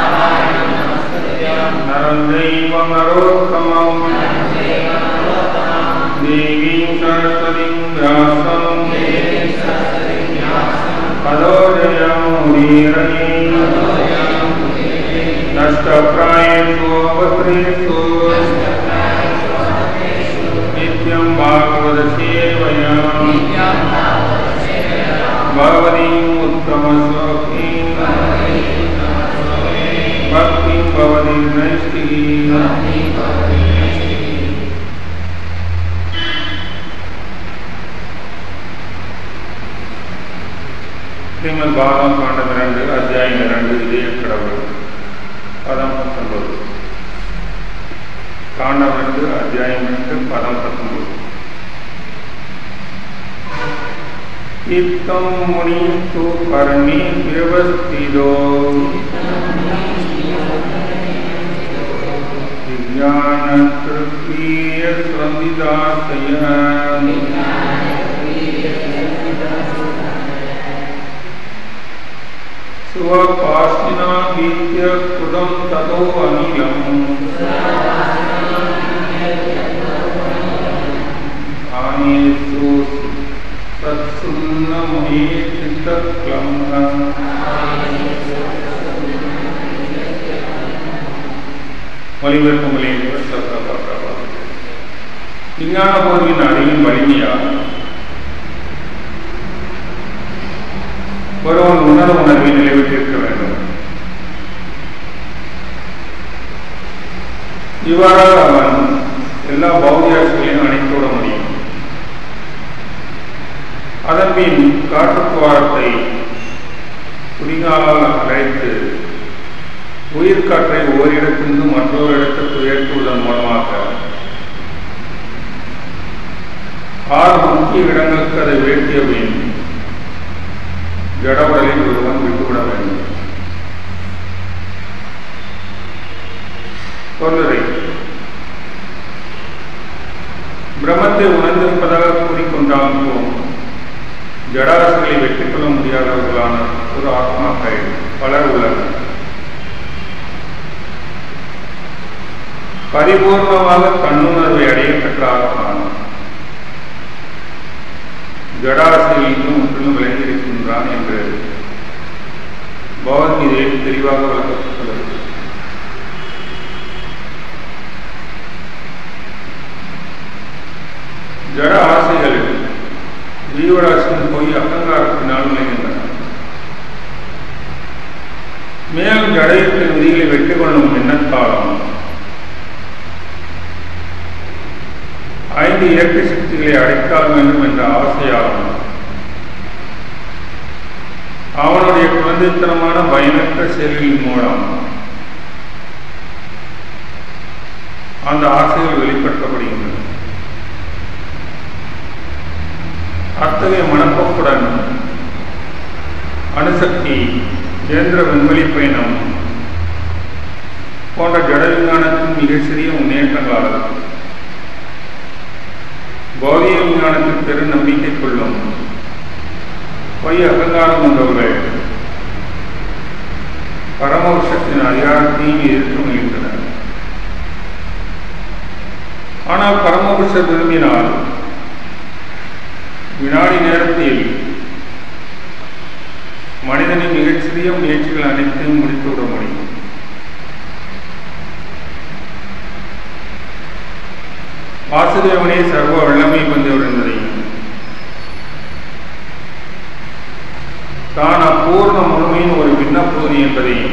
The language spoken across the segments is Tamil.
नरञ्जैव नरोत्तमम् देवीं सरस्वतीं व्यासम् तदोजयमुदीरये नष्टप्रायेषु अवसरेषु नित्यं भागवतसेवया भवतीम् उत्तमस्वकीं भक्तिं भवति नैष्टिकीम् ஸ்ரீமத் பாகம் காண்டம் இரண்டு அத்தியாயம் இரண்டு இதய கடவுள் பதம் பத்தொன்பது காண்டம் இரண்டு அத்தியாயம் இரண்டு பதம் பத்தொன்பது இத்தம் முனி து பரமி வியவஸ்திதோ விஞ்ஞான திருப்திய சந்திதாசய स्वपास्मिना वीत्य कृतं ततो अनिलम् आनेषु तत्सुन्नमये ஒலிபெருக்கும் விஞ்ஞான போர்வின் அறிவின் வலிமையாக ஒருவன் உணர உணர்வை நிலைவிட்டிருக்க வேண்டும் இவ்வாறாக அவன் எல்லா பௌதியாசிகளையும் அணைத்து விட முடியும் அதன் பின் காற்றுக்குவாரத்தை குடிகாலால் அழைத்து உயிர்காற்றை ஓரிடத்திலிருந்து மற்றொரு இடத்திற்கு உயர்த்துவதன் மூலமாக ஆறு முக்கிய இடங்களுக்கு அதை வேட்டிய பின் ஜடவுடலை ஒருவன் விட்டுவிட வேண்டும் சொல்லுரை பிரம்மத்தை உணர்ந்திருப்பதாக கூறிக்கொண்டாலும் ஜடாசுகளை வெற்றி கொள்ள முடியாதவர்களான ஒரு ஆத்மாக்கள் பலர் உள்ளனர் பரிபூர்ணமாக கண்ணுணர்வை அடைய பெற்ற ஆத்மா ஜடாசிலிருந்து முற்றிலும் விளங்கியிருக்கின்றான் என்று பகவத்கீதையில் தெளிவாக விளக்கப்பட்டுள்ளது ஜட ஆசைகள் ஜீவராசியின் பொய் அகங்காரத்தினால் விளைகின்றன மேலும் ஜடையத்தின் விதிகளை வெற்றி கொள்ளும் எண்ணத்தாலும் ஐந்து இயற்கை சக்திகளை அடைக்கால் வேண்டும் என்ற ஆசையாகும் அவனுடைய குழந்தைத்தனமான பயனற்ற செயல்களின் மூலம் அந்த ஆசைகள் வெளிப்படுத்தப்படுகின்றன அத்தகைய மனப்போக்குடன் அணுசக்தி இயந்திர விண்வெளி பயணம் போன்ற ஜட விஞ்ஞானத்தின் மிக சிறிய முன்னேற்றங்களால் பௌதிக விஞ்ஞானத்தில் பெரு நம்பிக்கை கொள்ளும் பொய் அகங்காரம் கொண்டவர்கள் பரமபுருஷத்தின் அதிகாரத்தையும் எதிர்த்து முயன்றனர் ஆனால் பரமபுருஷர் விரும்பினால் வினாடி நேரத்தில் மனிதனின் மிகச்சிறிய முயற்சிகள் அனைத்தையும் முடித்துவிட முடியும் வாசுதேவனே சர்வ வல்லமை கொண்டவர் என்பதையும் தான் அப்பூர்ண முழுமையின் ஒரு விண்ணப்பகுதி என்பதையும்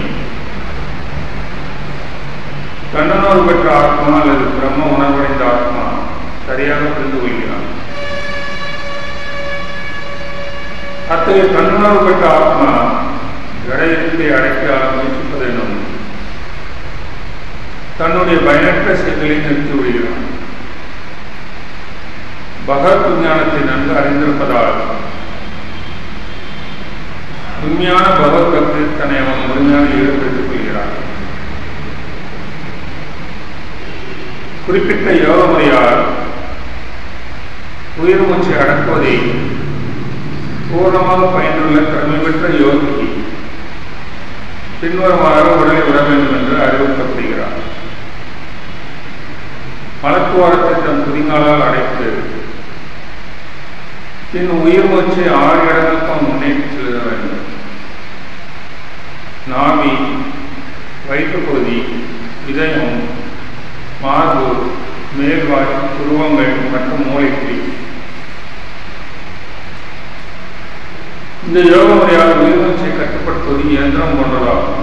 கண்ணனோர் பெற்ற ஆத்மா அல்லது பிரம்ம உணர்வடைந்த ஆத்மா சரியாக புரிந்து கொள்கிறான் அத்தகைய கண்ணுணர்வு பெற்ற ஆத்மா ஜடையத்தை அடைக்க முயற்சிப்பதெனும் தன்னுடைய பயனற்ற செயல்களை நிறுத்தி விடுகிறான் பகவத் விஞ்ஞானத்தை நன்கு அறிந்திருப்பதால் உண்மையான பகவத் பக்தியில் தன்னை அவன் முழுமையாக ஈடுபடுத்திக் கொள்கிறான் குறிப்பிட்ட யோக முறையால் உயிர் மூச்சை அடக்குவதை பூர்ணமாக பயனுள்ள திறமை பெற்ற யோகி பின்வருமாறு உடலை விட வேண்டும் என்று அறிவுறுத்தப்படுகிறார் மலத்துவாரத்தை தன் குதிங்காலால் அடைத்து பின் உயிர் மூச்சை ஆறு இடங்களுக்கும் முன்னேற்றி செல்ல வேண்டும் நாவி வயிற்றுப்பகுதி இதயம் மார்பு மேல்வாய் உருவங்கள் மற்றும் மூளைக்குறி இந்த யோக முறையால் உயிர் மூச்சை கட்டுப்படுத்துவது இயந்திரம் போன்றதாகும்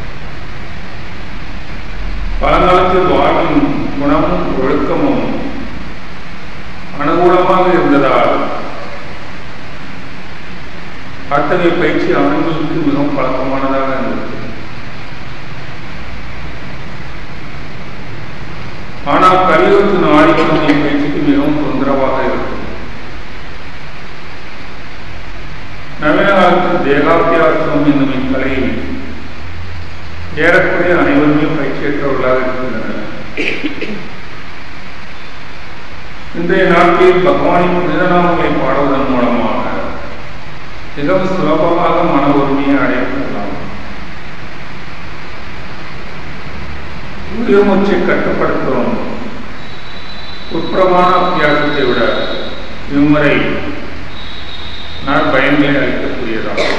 பழங்காலத்தில் வாழ்வின் குணமும் ஒழுக்கமும் அனுகூலமாக இருந்ததால் அத்தகைய பயிற்சி ஆண்களுக்கு மிகவும் பழக்கமானதாக இருந்தது ஆனால் கலியுகத்தின் ஆதிக்கம் இப்பயிற்சிக்கு மிகவும் தொந்தரவாக இருக்கும் நவீன காலத்தில் தேகாபியாசம் என்னும் இக்கலையில் ஏறக்குறைய அனைவருமே பயிற்சியற்றவர்களாக இருக்கின்றனர் இன்றைய நாட்களில் பகவானின் புனிதநாமங்களை பாடுவதன் மூலமாக மிகவும் சுலபமாக மன ஒருமையை அடையப்படலாம் உயிர் மூச்சை கட்டுப்படுத்தும் உட்பிரமாண அபியாசத்தை விட இம்முறை நான் பயன்களை அளிக்கக்கூடியதாகும்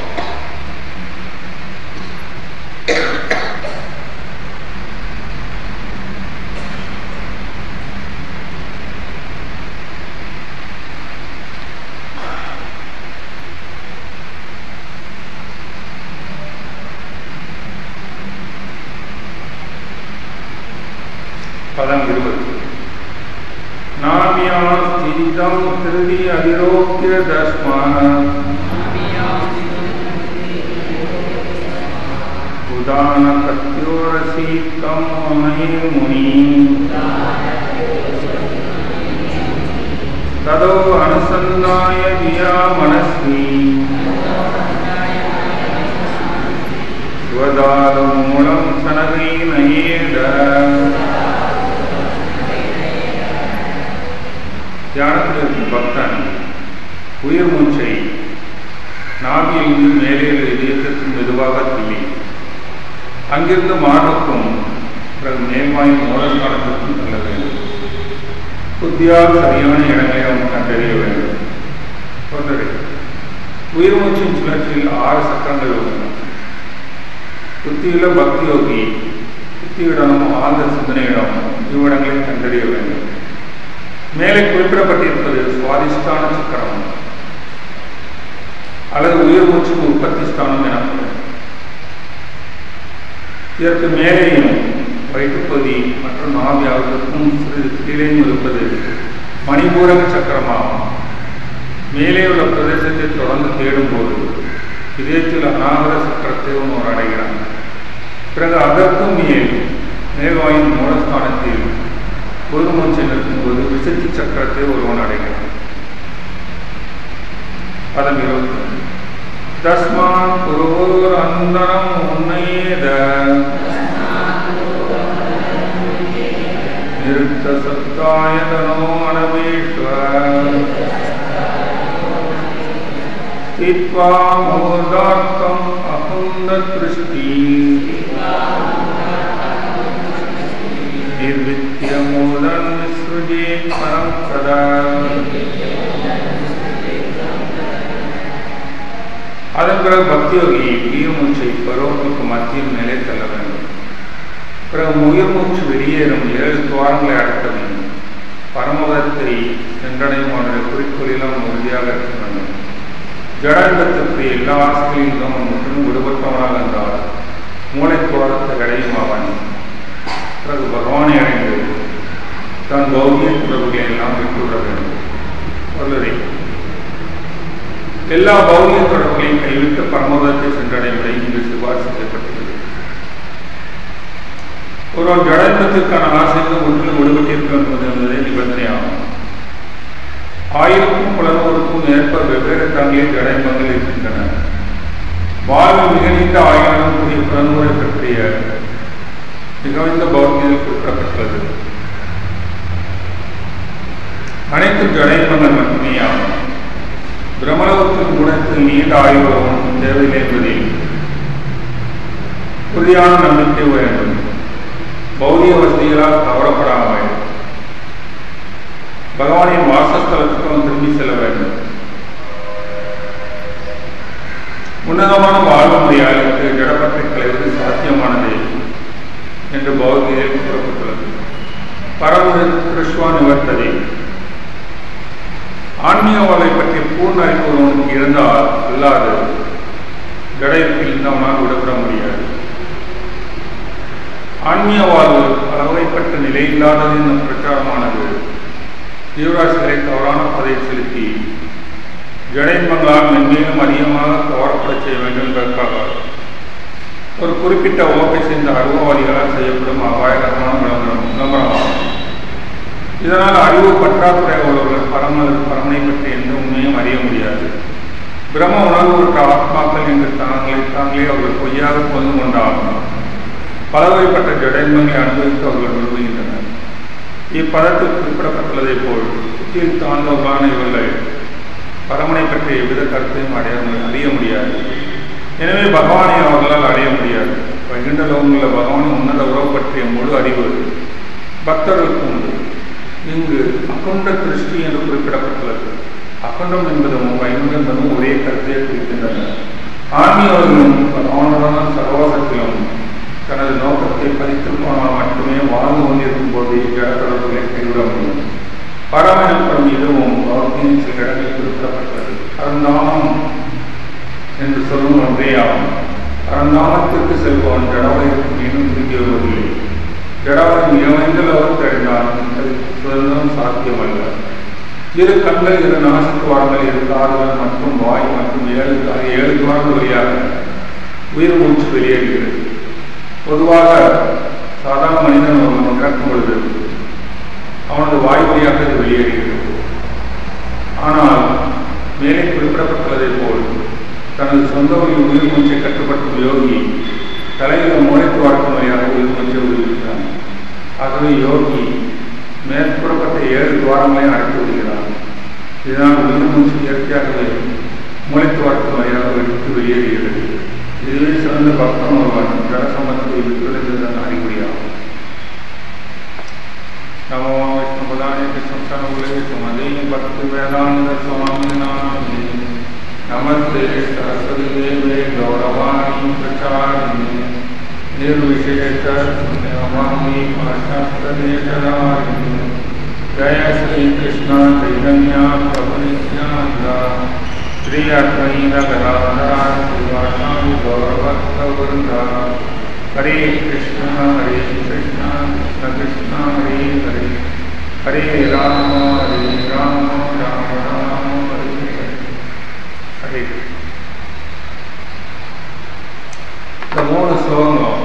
பதம் இருபது நாமியாம் ஸ்திதம் திருதி அதிரோக்கிய தஸ்மான உதான கத்யோரசீக்கம் மமே முனி ததோ அனுசந்தாய வியா மனஸ்வி ஸ்வதாலம் மூலம் சனகை நயேத தியானத்தில் இருக்கும் பக்தன் உயிர் மூச்சை நாவியிலிருந்து மேலே இதயத்திற்கு மெதுவாக தள்ளி அங்கிருந்து மார்புக்கும் பிறகு மேல்வாய் மூலஸ்தானத்திற்கும் செல்ல வேண்டும் புத்தியால் சரியான இடங்களை அவன் கண்டறிய வேண்டும் ஒன்றரை உயிர் மூச்சின் சுழற்சியில் ஆறு சக்கரங்கள் உள்ளன புத்தியுள்ள பக்தி யோகி புத்தியிடமும் ஆழ்ந்த சிந்தனையிடம் இவ்விடங்களை கண்டறிய வேண்டும் மேலே குறிப்பிடப்பட்டிருப்பது சுவாதிஷ்டான சக்கரம் அல்லது உயிர் மூச்சுக்கு உற்பத்தி ஸ்தானம் எனப்படும் இதற்கு மேலேயும் வயிற்றுப்பகுதி மற்றும் நாவி அவர்களுக்கும் சிறிது கீழேயும் இருப்பது மணிபூரக சக்கரமாகும் மேலே உள்ள பிரதேசத்தை தொடர்ந்து தேடும்போது இதயத்தில் அநாகர சக்கரத்தை ஒருவர் அடைகிறான் பிறகு அதற்கும் மேல் மேல்வாயின் மூலஸ்தானத்தில் ஒரு மூச்சை நிற்கும்போது விசத்தி சக்கரத்தை ஒருவன் அடைகிறான் பதம் இருபத்தி தஸ்மாத் குருவோர் அந்தரம் உன்னையேத நிறுத்த சத்தாயதனோ அனவேஷ்வ ஸ்தித்வா மூர்தார்த்தம் அகுந்த திருஷ்டி निर्विद्यमूलं विसृजेत् परं सदा அதன் பிறகு பக்தி யோகி உயிர் மூச்சை பருவங்களுக்கு மத்தியில் நிலை தள்ள வேண்டும் பிறகு உயிர் மூச்சு வெளியேறும் ஏழு துவாரங்களை அடக்க வேண்டும் பரமதத்தை சென்றடையும் அவனுடைய குறிக்கோளில் அவன் உறுதியாக இருக்க வேண்டும் ஜடாண்டத்திற்கு எல்லா ஆசைகளிலும் அவன் முற்றிலும் விடுபட்டவனாக இருந்தால் மூளை துவாரத்தை அடையும் அவன் பிறகு பகவானை அடைந்து தன் பௌதிய தொடர்புகளை எல்லாம் விட்டுவிட வேண்டும் வல்லரை எல்லா பௌதிய தொடர்புகளையும் கைவிட்டு பரமபதத்தை சென்றடைவதை இங்கு சிபாரிசு செய்யப்பட்டுள்ளது ஒருவன் ஜடன்பத்திற்கான ஆசைக்கு முற்றிலும் விடுபட்டிருக்க என்பது என்பதே நிபந்தனையாகும் ஆயிரக்கும் புலனோருக்கும் ஏற்ப வெவ்வேறு தங்களில் ஜடைம்பங்கள் இருக்கின்றன வாழ்வு மிக நீண்ட ஆயிரம் கூடிய புலனூரை பற்றிய மிகுந்த பௌத்தியில் குறிப்பிடப்பட்டுள்ளது அனைத்து ஜடைப்பங்கள் மட்டுமே ஆகும் பிரம்மலோகத்தின் குணத்தில் நீண்ட ஆய்வு தேவையில்லை என்பதில் உறுதியான நம்பிக்கை வேண்டும் பௌதிக வசதிகளால் கவரப்படாமல் பகவானின் வாசஸ்தலத்துக்கு அவன் திரும்பி செல்ல வேண்டும் உன்னதமான வாழ்வு முறையாளுக்கு ஜடப்பற்றை களைவது சாத்தியமானது என்று பௌத்தியில் கூறப்பட்டுள்ளது பரம கிருஷ்வா நிவர்த்ததே ஆன்மீகவாதை பற்றி பூர்ண அறிவு ஒருவனுக்கு இருந்தால் அல்லாது ஜடையில் இருந்தவனால் விடுபட முடியாது ஆன்மீக வாழ்வு அளவைப்பட்ட நிலையில்லாதது என்ற பிரச்சாரமானது ஜீவராசிகளை தவறான பாதையில் செலுத்தி ஜடைமங்களால் மென்மேலும் அதிகமாக கவரப்பட செய்ய வேண்டும் என்பதற்காக ஒரு குறிப்பிட்ட வகுப்பை சேர்ந்த அருவவாதிகளால் செய்யப்படும் அபாயகரமான விளம்பரம் விளம்பரமாகும் இதனால் அறிவு பற்றாக்குறை உள்ளவர்கள் பரம பரமனை பற்றி எந்த உண்மையும் அறிய முடியாது பிரம்ம உணர்வு பெற்ற ஆத்மாக்கள் என்று தாங்களே தாங்களே அவர்கள் பொய்யாக புரிந்து கொண்டாலும் பலவகைப்பட்ட ஜடைமங்களை அனுபவித்து அவர்கள் விரும்புகின்றனர் இப்பதத்தில் குறிப்பிடப்பட்டுள்ளதை போல் புத்தியில் தாழ்ந்தவர்களான இவர்கள் பரமனை பற்றிய எவ்வித கருத்தையும் அடைய அறிய முடியாது எனவே பகவானை அவர்களால் அடைய முடியாது வைகுண்ட லோகங்களில் பகவானின் உன்னத உறவு பற்றிய முழு அறிவு பக்தர்களுக்கு உண்டு இங்கு அகண்ட திருஷ்டி என்று குறிப்பிடப்பட்டுள்ளது அகண்டம் என்பதும் வைகுண்டம் என்பதும் ஒரே கருத்தை குறிக்கின்றன ஆன்மீகர்களும் பகவானுடன் சர்வாசத்திலும் தனது நோக்கத்தை பதித்து போனால் மட்டுமே வாழ்ந்து கொண்டிருக்கும் போது ஜட தொடர்புகளை கைவிட முடியும் பரம் எனப்படும் இதுவும் பௌத்தியின் சில இடங்களில் குறிப்பிடப்பட்டது பரந்தாமம் என்று சொல்லும் ஒன்றே ஆகும் பரந்தாமத்திற்கு செல்பவன் ஜடவயத்துக்கு மீண்டும் திரும்பி வருவதில்லை ஜடவயம் இறைந்த லோகத்தை அடைந்தால் சுதந்திரம் சாத்தியமல்ல இரு கண்கள் இரு நாசித்துவாரங்கள் இரு காதுகள் மற்றும் வாய் மற்றும் ஏழு ஏழு துவாரங்கள் வழியாக உயிர் மூச்சு வெளியேறுகிறது பொதுவாக சாதாரண மனிதன் ஒருவன் இறக்கும் பொழுது அவனது வாய் வழியாக இது வெளியேறுகிறது ஆனால் மேலே குறிப்பிடப்பட்டுள்ளதை போல் தனது சொந்த உயிர் உயிர் மூச்சை கட்டுப்படுத்தும் யோகி தலையில் மூளைக்கு வாழ்க்கும் வழியாக உயிர் மூச்சை விடுவிக்கிறான் ஆகவே யோகி மேற்கூறப்பட்ட ஏழு துவாரங்களை அடைத்து விடுகிறான் இதனால் உயிர் மூச்சு இயற்கையாகவே மூளைக்கு வாழ்க்கும் வழியாக வெடித்து வெளியேறுகிறது இதுவே சிறந்த பக்தன் ஒருவன் ஜனசம்பந்தத்தை விட்டுள்ளதுதான் அறிகுறியாகும் नमो विष्णुपदाय कृष्णसनमुले सुमदे भक्ति वेदांत स्वामी नामे नमस्ते सरस्वती देवे गौरवाणी प्रचारिणे निर्विशेष नमामि पाशास्त्रदेशरारिणे जय श्री कृष्ण चैतन्य प्रभु नित्यानंद श्री अद्वैत गदाधरा श्रीवासादि गौरभक्तवृंद हरे कृष्ण हरे कृष्ण कृष्ण कृष्ण हरे हरे हरे राम हरे राम राम राम हरे हरे ஹரே இந்த மூணு ஸ்லோகங்களும்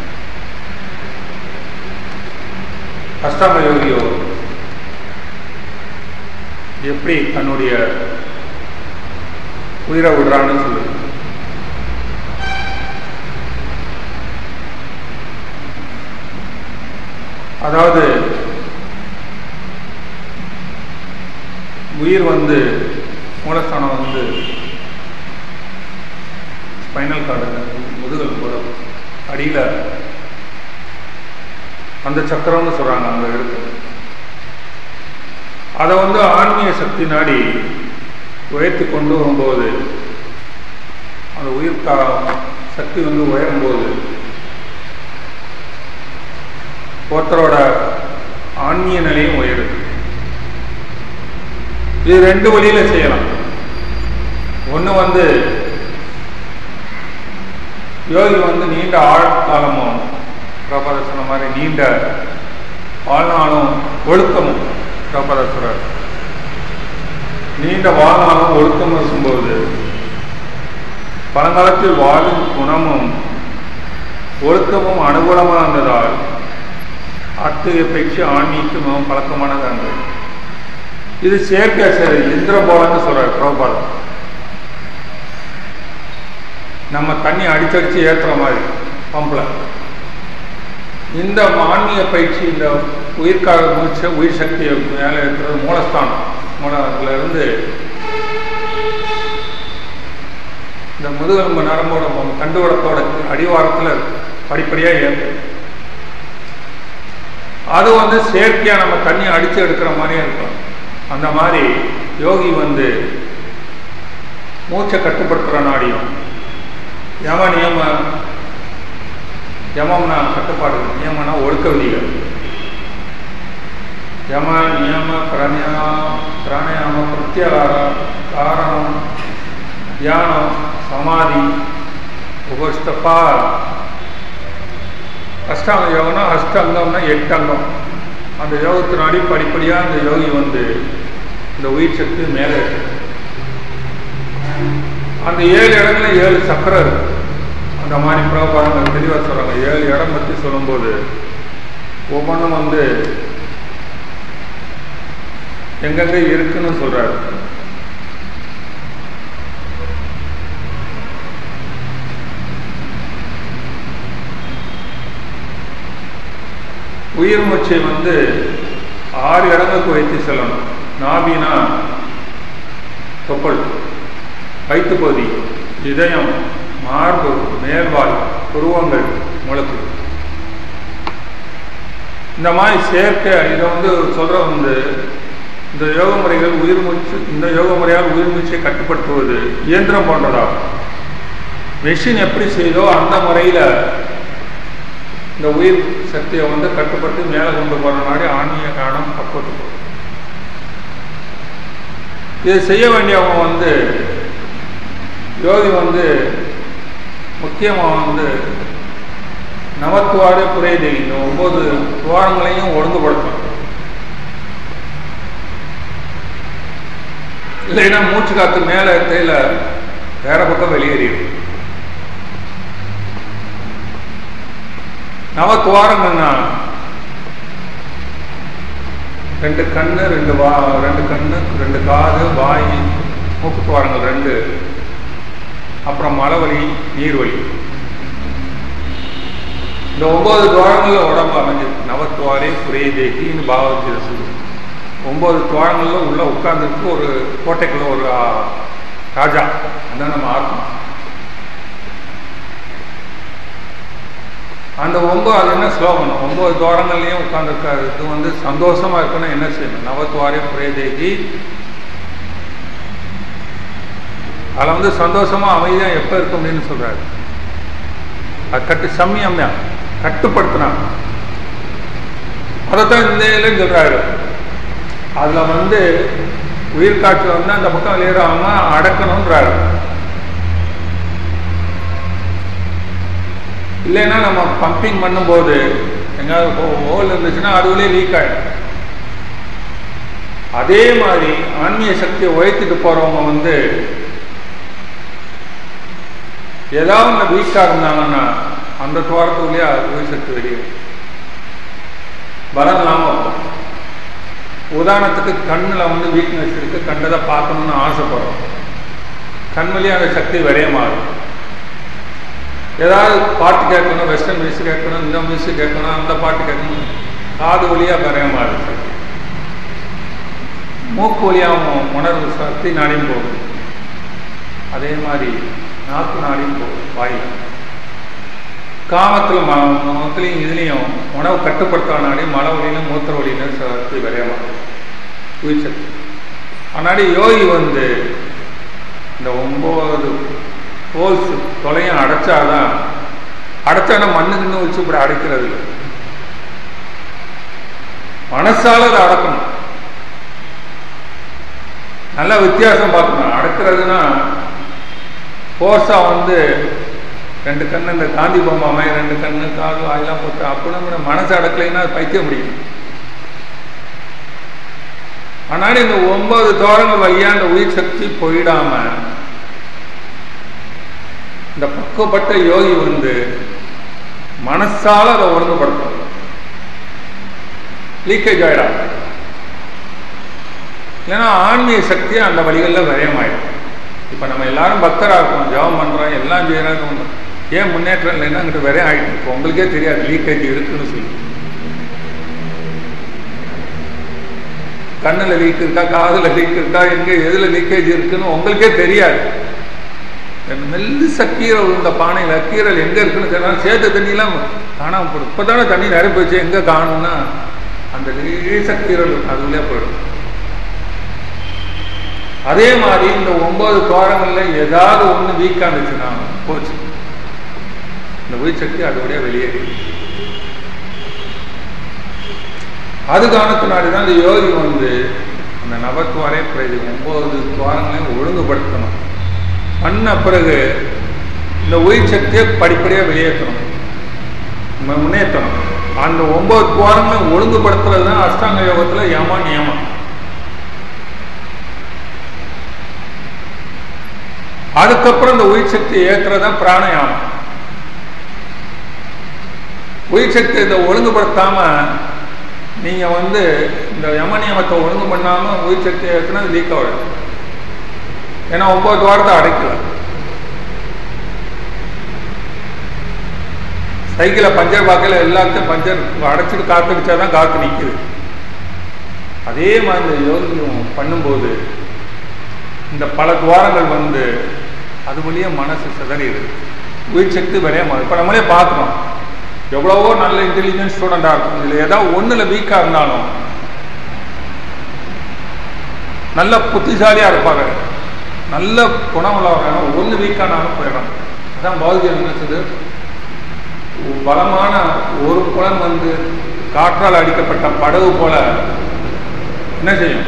அஷ்டாங்க யோகியோ எப்படி தன்னுடைய உயிரை விடுறான்னு சொல்லு அதாவது உயிர் வந்து மூலஸ்தானம் வந்து ஸ்பைனல் கார்டு முதுகல் கூட அடியில் அந்த சக்கரம்னு சொல்கிறாங்க அங்கே இருக்கு அதை வந்து ஆன்மீக சக்தி நாடி உயர்த்தி கொண்டு வரும்போது அந்த உயிர் கா சக்தி வந்து உயரும்போது ஒருத்தரோட ஆன்மீக நிலையும் உயருது இது ரெண்டு வழியில செய்யலாம் ஒன்று வந்து யோகி வந்து நீண்ட ஆழ்காலமும் பிரபத சொன்ன மாதிரி நீண்ட வாழ்நாளும் ஒழுக்கமும் பிரபதசுரர் நீண்ட வாழ்நாளும் ஒழுக்கம் இருக்கும்போது பழங்காலத்தில் வாழும் குணமும் ஒழுக்கமும் அனுகூலமாக இருந்ததால் அத்தகைய பயிற்சி ஆன்மீக மிகவும் பழக்கமானது அன்று இது செயற்கை சரி இந்திரபோலன்னு சொல்றார் பிரபாதம் நம்ம தண்ணி அடிச்சடிச்சு ஏற்றுற மாதிரி பம்பில் இந்த ஆன்மீக பயிற்சி இந்த உயிர்காக மூச்ச உயிர் சக்தியை மேலே இருக்கிறது மூலஸ்தானம் மூலத்துல இருந்து இந்த முதுகெலும்பு நரம்போட தண்டுவடத்தோட அடிவாரத்தில் படிப்படியாக ஏறும் அது வந்து செயற்கையாக நம்ம தண்ணி அடித்து எடுக்கிற மாதிரியே இருக்கும் அந்த மாதிரி யோகி வந்து மூச்சை கட்டுப்படுத்துகிற நாடியும் யம நியம யமம்னா கட்டுப்பாடு நியமனா ஒழுக்க விதிகள் யம நியம பிரணயா பிராணயாம பிரத்யாகார காரணம் தியானம் சமாதி உபஸ்தப்பா அஷ்டாங்க யோகம்னா அஷ்டங்கம்னா எட்டு அங்கம் அந்த யோகத்தினாடி படிப்படியாக அந்த யோகி வந்து இந்த உயிர் சக்தி மேலே இருக்கு அந்த ஏழு இடத்துல ஏழு சக்கரம் இருக்கு அந்த மாதிரி பிரபாரங்கள் தெளிவாக சொல்கிறாங்க ஏழு இடம் பற்றி சொல்லும்போது ஒவ்வொன்றும் வந்து எங்கெங்க இருக்குன்னு சொல்றாரு உயிர் மூச்சை வந்து ஆறு இடங்களுக்கு வைத்து செல்லணும் நாபினா தொப்பல் வயிற்று பகுதி இதயம் மார்பு மேல்வாய் புருவங்கள் முழக்கு இந்த மாதிரி சேர்க்க இதை வந்து சொல்ற வந்து இந்த யோக முறைகள் உயிர் மூச்சு இந்த யோக முறையால் உயிர் மூச்சை கட்டுப்படுத்துவது இயந்திரம் போன்றதாகும் மெஷின் எப்படி செய்தோ அந்த முறையில் இந்த உயிர் சக்தியை வந்து கட்டுப்படுத்தி மேலே கொண்டு போகிற நாடி ஆன்மீக காலம் பக்குவத்து போகும் இதை செய்ய வேண்டியவங்க வந்து யோகி வந்து முக்கியமாக வந்து நவத்துவாரே புரியுது இந்த ஒன்பது துவாரங்களையும் ஒழுங்குபடுத்தணும் இல்லைன்னா மூச்சு காத்து மேலே தேயில வேற பக்கம் வெளியேறிடும் நவத்துவாரங்கள்னா ரெண்டு கண்ணு ரெண்டு வா ரெண்டு கண்ணு ரெண்டு காது வாய் மூக்கு துவாரங்கள் ரெண்டு அப்புறம் மலைவலி நீர்வழி இந்த ஒன்பது துவாரங்களில் உடம்பு அமைஞ்சிருக்கு நவத்துவாரே புரிய தேகின்னு பாவத்தில் சொல்லு ஒன்பது துவாரங்களில் உள்ள உட்கார்ந்துருக்கு ஒரு கோட்டைக்குள்ள ஒரு ஆ, ராஜா அதான் நம்ம ஆத்மா அந்த ஒன்பது அது என்ன ஸ்லோகனம் ஒன்பது துவாரங்கள்லையும் உட்கார்ந்துருக்காரு இது வந்து சந்தோஷமா இருக்குன்னா என்ன செய்யணும் நவத்துவாரே புரிய தேகி அதில் வந்து சந்தோஷமா அமைதியா எப்போ இருக்கும் அப்படின்னு சொல்றாரு அது கட்டு சம்யம்யா கட்டுப்படுத்தினாங்க அதைத்தான் இந்த இதுலயும் சொல்றாரு அதுல வந்து உயிர் காற்று வந்து அந்த பக்கம் வெளியேறாம அடக்கணும்ன்றாரு இல்லைன்னா நம்ம பம்பிங் பண்ணும்போது எங்காவது ஹோல் இருந்துச்சுன்னா அதுவுமே லீக் ஆயிடும் அதே மாதிரி ஆன்மீக சக்தியை உயர்த்திட்டு போறவங்க வந்து ஏதாவது வீக்காக இருந்தாங்கன்னா அந்த துவாரத்துக்குள்ளேயே உயிர் சக்தி வெளியே பலம் இல்லாமல் இருக்கும் உதாரணத்துக்கு கண்ணில் வந்து வீக்னஸ் இருக்கு கண்டதை பார்க்கணும்னு ஆசைப்படுறோம் கண் வழியா அந்த சக்தி விரைய மாறும் ஏதாவது பாட்டு கேட்கணும் வெஸ்டர்ன் மியூசிக் கேட்கணும் இந்த மியூசிக் கேட்கணும் அந்த பாட்டு கேட்கணும் காது வழியாக விரைய மாறும் சக்தி மூக்கு வழியாகவும் உணர்வு சக்தி நாடியும் போகும் அதே மாதிரி நாக்கு நாடியும் போகும் வாயில் காமத்தில் மகத்திலையும் இதுலேயும் உணவு கட்டுப்படுத்த நாடி மலை வழியிலும் மூத்திர வழியிலும் சக்தி விரையமாகும் உயிர் சக்தி அதனாடி யோகி வந்து இந்த ஒம்பது ஹோல்ஸ் தொலையும் அடைச்சாதான் அடைச்சானா மண்ணுக்குன்னு வச்சு இப்படி அடைக்கிறது இல்லை மனசால அதை அடக்கணும் நல்ல வித்தியாசம் பார்க்கணும் அடக்கிறதுனா ஃபோர்ஸாக வந்து ரெண்டு கண்ணு இந்த காந்தி பொம்மை மாதிரி ரெண்டு கண்ணு காது வாயெல்லாம் போட்டு அப்படின்னு மனசு அடக்கலைன்னா அது பைத்தியம் முடியும் ஆனால் இந்த ஒன்பது தோரங்கள் வழியா இந்த உயிர் சக்தி போயிடாம இந்த பக்குவப்பட்ட யோகி வந்து மனசால அதை ஒழுங்குபடுத்தணும் லீக்கேஜ் ஆயிடாது ஏன்னா ஆன்மீக சக்தி அந்த வழிகளில் விரயமாயிடும் இப்போ நம்ம எல்லாரும் பக்தராக இருக்கோம் ஜெபம் பண்ணுறோம் எல்லாம் செய்கிறாங்க ஏன் முன்னேற்றம் இல்லைன்னா அங்கிட்ட விரையம் ஆகிட்டு இப்போ உங்களுக்கே தெரியாது லீக்கேஜ் இருக்குன்னு சொல்லி கண்ணில் லீக் இருக்கா காதில் லீக் இருக்கா எங்கே எதில் லீக்கேஜ் இருக்குன்னு உங்களுக்கே தெரியாது மெல்லிச கீரல் இந்த பானையில் கீரல் எங்கே இருக்குன்னு தெரியல சேர்த்த தண்ணியெல்லாம் காணாம போடும் இப்போ தானே தண்ணி நிரப்பி வச்சு எங்கே காணும்னா அந்த லேச கீரல் அதுலேயே போயிடும் அதே மாதிரி இந்த ஒன்பது துவாரங்கள்ல ஏதாவது ஒன்று வீக்காக இருந்துச்சுன்னா போச்சு இந்த உயிர் சக்தி அதோடைய வெளியேறி அது காரணத்தினாடி தான் இந்த யோகி வந்து அந்த நவத்துவாரே பிறகு ஒன்பது துவாரங்களையும் ஒழுங்குபடுத்தணும் பண்ண பிறகு இந்த உயிர் சக்தியை படிப்படியாக வெளியேற்றணும் மு- முன்னேற்றணும் அந்த ஒன்பது துவாரங்களையும் ஒழுங்குபடுத்துறது தான் அஷ்டாங்க யோகத்தில் யம நியமம் அதுக்கப்புறம் இந்த உயிர் சக்தியை ஏற்றுறது தான் பிராணயாமம் உயிர் சக்தி இதை ஒழுங்குபடுத்தாம நீங்க வந்து இந்த யம நியமத்தை ஒழுங்கு பண்ணாம உயிர் சக்தியை ஏற்றினா லீக் ஆகிடும் ஏன்னா ஒன்பது வாரத்தை அடைக்கல சைக்கிளை பஞ்சர் பார்க்கல எல்லாத்தையும் பஞ்சர் அடைச்சிட்டு காத்தடிச்சா தான் காத்து நிற்குது அதே மாதிரி இந்த யோகியம் பண்ணும்போது இந்த பல துவாரங்கள் வந்து அது வழியே மனசு சிதறிடுது உயிர் சக்தி வரைய இப்போ நம்மளே பார்க்குறோம் எவ்வளவோ நல்ல இன்டெலிஜென்ட் ஸ்டூடெண்டாக இருக்கும் இதில் ஏதாவது ஒன்றில் வீக்காக இருந்தாலும் நல்ல புத்திசாலியாக இருப்பாங்க நல்ல குணமுள்ளவங்க ஒன்று வீக்கானாலும் போயிடும் அதான் பௌத்தியம் என்ன சொல்லுது பலமான ஒரு புலன் வந்து காற்றால் அடிக்கப்பட்ட படகு போல என்ன செய்யும்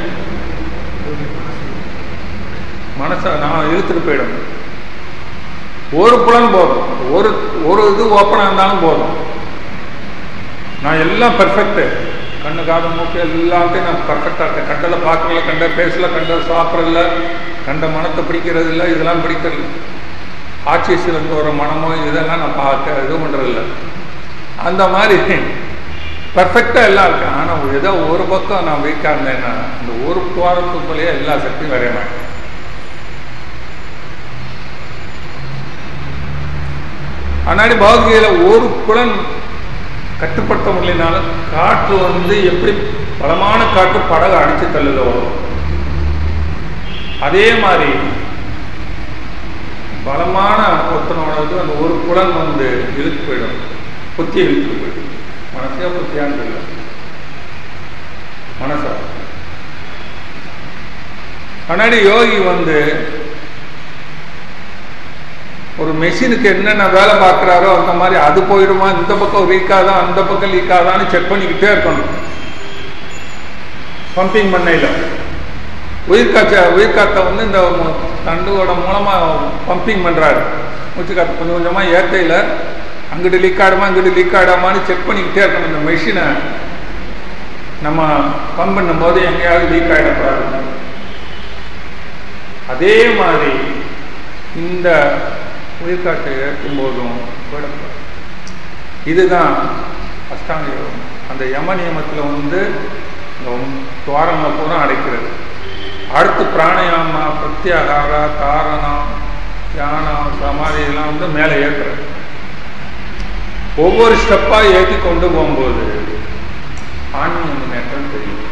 மனசை நான் இழுத்துட்டு போயிடும் ஒரு புலன் போதும் ஒரு ஒரு இது ஓப்பனாக இருந்தாலும் போதும் நான் எல்லாம் பெர்ஃபெக்ட்டு கண்ணு காது மூக்கு எல்லாத்தையும் நான் பர்ஃபெக்டாக இருக்கேன் கண்டல பார்க்கறதில்ல கண்ட பேசல கண்ட சாப்பிட்றதில்ல கண்ட மனத்தை பிடிக்கிறது இல்லை இதெல்லாம் பிடிக்கிறது ஆட்சியிலிருந்து ஒரு மனமோ இதெல்லாம் நான் பார்க்க இது பண்ணுறதில்ல அந்த மாதிரி பர்ஃபெக்டாக எல்லாம் இருக்கேன் ஆனால் ஏதோ ஒரு பக்கம் நான் வீக்காக இருந்தேன்னா இந்த ஒரு வாரத்துக்குள்ளேயே எல்லா சக்தியும் வரைய மாட்டேன் ஆனாடி பகவத்கீதையில் ஒரு புலன் கட்டுப்படுத்த முடியலனாலும் காற்று வந்து எப்படி பலமான காற்று படகு அடிச்சு தள்ளுதோ அதே மாதிரி பலமான ஒருத்தனோட இது அந்த ஒரு புலன் வந்து இழுத்து போயிடும் புத்தி இழுத்து போயிடும் மனசே புத்தியான்னு தெரியல மனசா கண்ணாடி யோகி வந்து ஒரு மெஷினுக்கு என்னென்ன வேலை பார்க்குறாரோ அந்த மாதிரி அது போயிடுமா இந்த பக்கம் வீக்காதான் அந்த பக்கம் லீக்காதான்னு செக் பண்ணிக்கிட்டே இருக்கணும் பம்பிங் பண்ணையில் உயிர்காற்ற உயிர்காற்றை வந்து இந்த தண்டுவோட மூலமாக பம்பிங் பண்ணுறாரு மூச்சு காற்று கொஞ்சம் கொஞ்சமாக ஏற்றையில் அங்கிட்டு லீக் ஆடுமா இங்கிட்டு லீக் ஆடாமான்னு செக் பண்ணிக்கிட்டே இருக்கணும் இந்த மெஷினை நம்ம பம்ப் பண்ணும்போது எங்கேயாவது லீக் ஆகிடக்கூடாது அதே மாதிரி இந்த உயிர்காற்றை ஏற்றும் போதும் போயிடக்கூடாது இதுதான் அஷ்டாங்க யோகம் அந்த யம நியமத்தில் வந்து துவாரங்களை பூரா அடைக்கிறது அடுத்து பிராணயாமா பிரத்யாகாரா தாரணம் தியானம் சமாதி இதெல்லாம் வந்து மேலே ஏற்றுறது ஒவ்வொரு ஸ்டெப்பாக ஏற்றி கொண்டு போகும்போது ஆன்மீக முன்னேற்றம் தெரியும்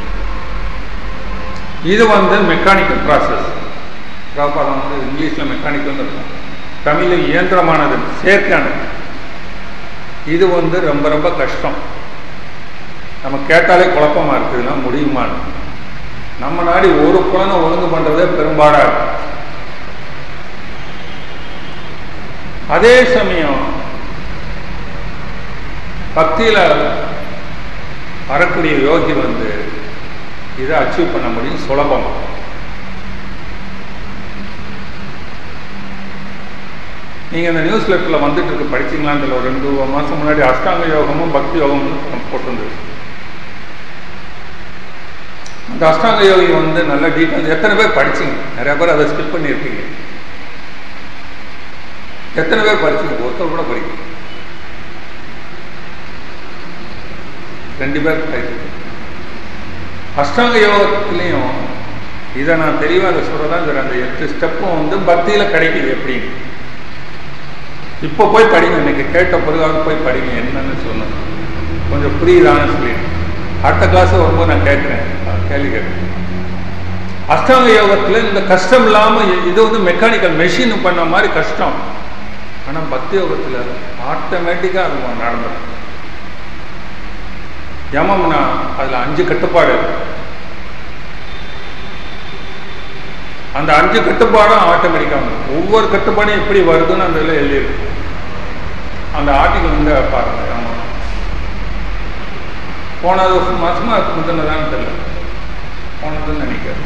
இது வந்து மெக்கானிக்கல் ப்ராசஸ் பிரபாதம் வந்து இங்கிலீஷில் மெக்கானிக்கல் இருக்கும் தமிழில் இயந்திரமானது செயற்கையானது இது வந்து ரொம்ப ரொம்ப கஷ்டம் நம்ம கேட்டாலே குழப்பமா இருக்குதுன்னா முடியுமான்னு நம்ம நாடி ஒரு புலனை ஒழுங்கு பண்றதே பெரும்பாடா இருக்கு அதே சமயம் பக்தியில வரக்கூடிய யோகி வந்து இதை அச்சீவ் பண்ண முடியும் சுலபமா நீங்க இந்த நியூஸ் லெட்டர்ல வந்துட்டு இருக்கு படிச்சீங்களான்னு தெரியல ஒரு ரெண்டு மாசம் முன்னாடி அஷ்டாங்க யோகமும் பக்தி யோகமும் போட்டிருந்தது அந்த அஷ்டாங்க யோகி வந்து நல்ல டீட்டெயில் எத்தனை பேர் படிச்சீங்க நிறைய பேர் அதை ஸ்கிப் பண்ணியிருப்பீங்க எத்தனை பேர் படிச்சீங்க ஒருத்தர் கூட படிக்கல ரெண்டு பேர் படிச்சீங்க அஷ்டாங்க யோகத்திலையும் இதை நான் தெளிவாக அதை சொல்றதான் சார் அந்த எட்டு ஸ்டெப்பும் வந்து பக்தியில் கிடைக்குது எப்படின்னு இப்போ போய் படிங்க இன்னைக்கு கேட்ட பிறகாவது போய் படிங்க என்னன்னு சொன்னேன் கொஞ்சம் புரியுதான்னு சொல்லிட்டு அடுத்த கிளாஸ் வரும்போது நான் கேட்குறேன் கேள்வி கேட்குறேன் அஷ்டாங்க யோகத்தில் இந்த கஷ்டம் இல்லாமல் இது வந்து மெக்கானிக்கல் மெஷின் பண்ண மாதிரி கஷ்டம் ஆனால் பக்தி யோகத்தில் ஆட்டோமேட்டிக்காக அது நடந்துடும் யமம்னா அதில் அஞ்சு கட்டுப்பாடு இருக்கு அந்த அஞ்சு கட்டுப்பாடும் ஆட்டோமேட்டிக்காக வரும் ஒவ்வொரு கட்டுப்பாடும் எப்படி வருதுன்னு அந்த இதில் எழுதியிருக்கு அந்த ஆர்டிகல் வந்து பாருங்க ஆமாம் போனது மாசமா முந்தினதான்னு தெரியல போனதுன்னு நினைக்கிறேன்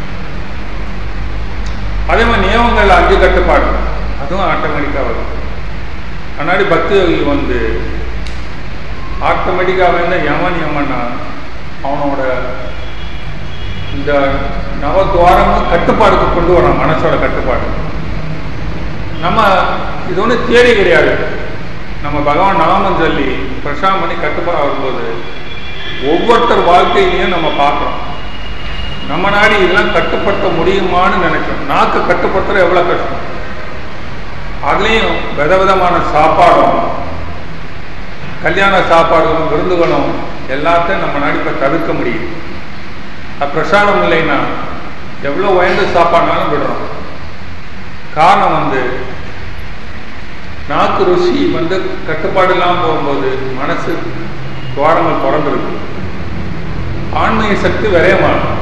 அதே மாதிரி நியமங்கள் அஞ்சு கட்டுப்பாடு அதுவும் ஆட்டோமேட்டிக்காக வரும் முன்னாடி பக்தி யோகி வந்து ஆட்டோமேட்டிக்காக வந்து யமன் யமன்னா அவனோட இந்த நவத்வாரமும் கட்டுப்பாடுக்கு கொண்டு வரான் மனசோட கட்டுப்பாடு நம்ம இது ஒன்றும் தேடி கிடையாது நம்ம பகவான் நாமம் சொல்லி பிரசாரம் பண்ணி கட்டுப்பாடு வரும்போது ஒவ்வொருத்தர் வாழ்க்கையிலையும் நம்ம பார்க்குறோம் நம்ம நாடி இதெல்லாம் கட்டுப்படுத்த முடியுமான்னு நினைக்கிறோம் நாக்கு கட்டுப்படுத்துற எவ்வளோ கஷ்டம் அதுலேயும் விதவிதமான சாப்பாடும் கல்யாண சாப்பாடுகளும் விருந்துகளும் எல்லாத்தையும் நம்ம நாடி இப்போ தவிர்க்க முடியும் அது பிரசாதம் இல்லைன்னா எவ்வளோ உயர்ந்த சாப்பாடுனாலும் விடுறோம் காரணம் வந்து நாக்கு ருசி வந்து கட்டுப்பாடு இல்லாமல் போகும்போது மனசு துவாரங்கள் பிறந்திருக்கு ஆன்மீக சக்தி விரையமாகும்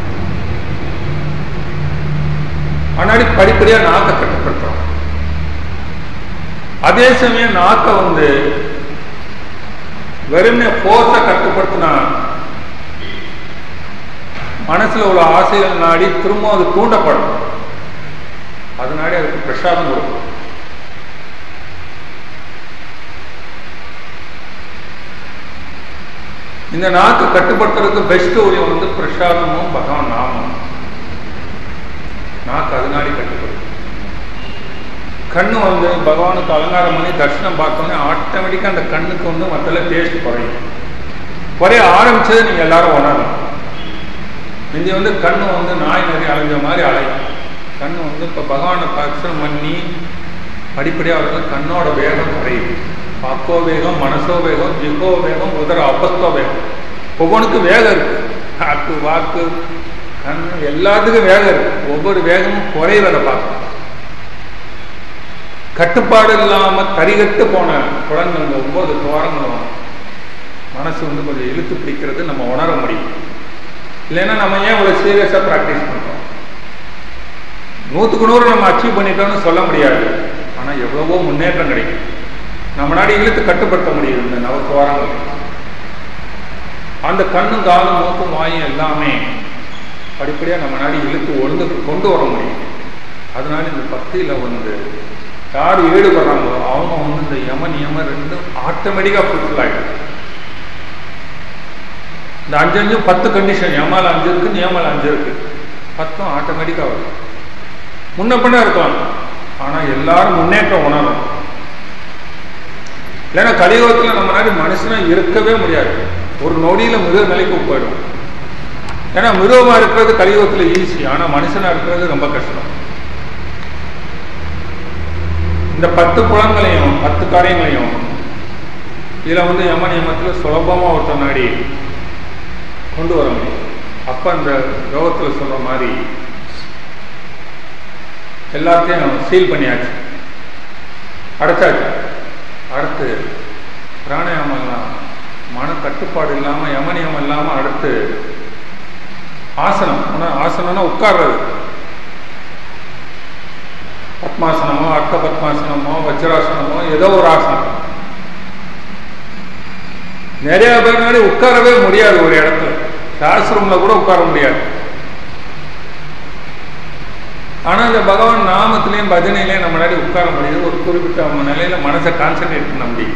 முன்னாடி படிப்படியாக நாக்கை கட்டுப்படுத்துறோம் அதே சமயம் நாக்கை வந்து வெறுமே ஃபோர்ஸை கட்டுப்படுத்தினா மனசுல உள்ள ஆசைகள் நாடி திரும்ப அது தூண்டப்படும் அதனாடி அதுக்கு பிரசாதம் கொடுக்கும் இந்த நாக்கு கட்டுப்படுத்துறதுக்கு பெஸ்ட் வழி வந்து பிரசாதமும் பகவான் நாமம் நாக்கு அதனாடி கட்டுப்படுத்தும் கண்ணு வந்து பகவானுக்கு அலங்காரம் பண்ணி தர்ஷனம் பார்த்தோன்னே ஆட்டோமேட்டிக்காக அந்த கண்ணுக்கு வந்து மற்ற டேஸ்ட் குறையும் குறைய ஆரம்பிச்சது நீங்கள் எல்லாரும் உணரணும் முந்தி வந்து கண்ணு வந்து நாய் நிறைய அலைஞ்ச மாதிரி அலையும் கண்ணு வந்து இப்போ பகவானை தரிசனம் பண்ணி படிப்படியாக வருது கண்ணோட வேகம் குறையும் பாக்கோ வேகம் மனசோ வேகம் ஜிகோ வேகம் உதர அப்பஸ்தோ வேகம் ஒவ்வொன்றுக்கும் வேகம் இருக்கு காக்கு வாக்கு கண் எல்லாத்துக்கும் வேகம் இருக்கு ஒவ்வொரு வேகமும் குறைவதை பார்க்கணும் கட்டுப்பாடு இல்லாம தரிகட்டு போன குழந்தைங்க ஒவ்வொரு துவாரங்களும் மனசு வந்து கொஞ்சம் இழுத்து பிடிக்கிறது நம்ம உணர முடியும் இல்லைன்னா நம்ம ஏன் இவ்வளோ சீரியஸாக ப்ராக்டிஸ் பண்ணுறோம் நூற்றுக்கு நூறு நம்ம அச்சீவ் பண்ணிட்டோம்னு சொல்ல முடியாது ஆனால் எவ்வளவோ முன்னேற்றம் கிடைக்கும் நம்ம நாடு இழுத்து கட்டுப்படுத்த முடியும் இந்த நவத்துவாரங்கள் அந்த கண்ணும் காலும் மூக்கும் வாயும் எல்லாமே படிப்படியாக நம்ம நாடு இழுத்து ஒழுங்கு கொண்டு வர முடியும் அதனால இந்த பக்தியில் வந்து யார் ஈடுபடுறாங்களோ அவங்க வந்து இந்த யம நியமம் ரெண்டும் ஆட்டோமேட்டிக்காக ஃபுல்ஃபில் ஆகிடும் இந்த அஞ்சு அஞ்சு பத்து கண்டிஷன் யமால் அஞ்சு இருக்கு நியமல் அஞ்சு இருக்கு பத்தும் ஆட்டோமேட்டிக்காக வரும் முன்ன பின்ன இருக்கலாம் ஆனால் எல்லாரும் முன்னேற்றம் உணரும் இல்லைன்னா கலியுகத்தில் நம்ம நாடு மனுஷனா இருக்கவே முடியாது ஒரு நொடியில் மிருக நிலைக்கு போயிடும் ஏன்னா மிருகமாக இருக்கிறது கலியுகத்தில் ஈஸி ஆனால் மனுஷனாக இருக்கிறது ரொம்ப கஷ்டம் இந்த பத்து குளங்களையும் பத்து காரியங்களையும் இதில் வந்து யம நியமத்தில் சுலபமாக ஒருத்தர் நாடி கொண்டு வர முடியும் அப்போ அந்த யோகத்தில் சொல்கிற மாதிரி எல்லாத்தையும் சீல் பண்ணியாச்சு அடைச்சாச்சு அடுத்து பிராணாயாமம்லாம் மன கட்டுப்பாடு இல்லாமல் யமனியம் இல்லாமல் அடுத்து ஆசனம் ஆனால் ஆசனம்னா உட்கார்றது பத்மாசனமோ அர்த்த பத்மாசனமோ வஜ்ராசனமோ ஏதோ ஒரு ஆசனம் நிறைய பேர்னாடி உட்காரவே முடியாது ஒரு இடத்துல கிளாஸ் ரூம்ல கூட உட்கார முடியாது ஆனா இந்த பகவான் நாமத்திலையும் பஜனையிலையும் நம்ம முன்னாடி உட்கார முடியுது ஒரு குறிப்பிட்ட நிலையில மனசை கான்சென்ட்ரேட் பண்ண முடியும்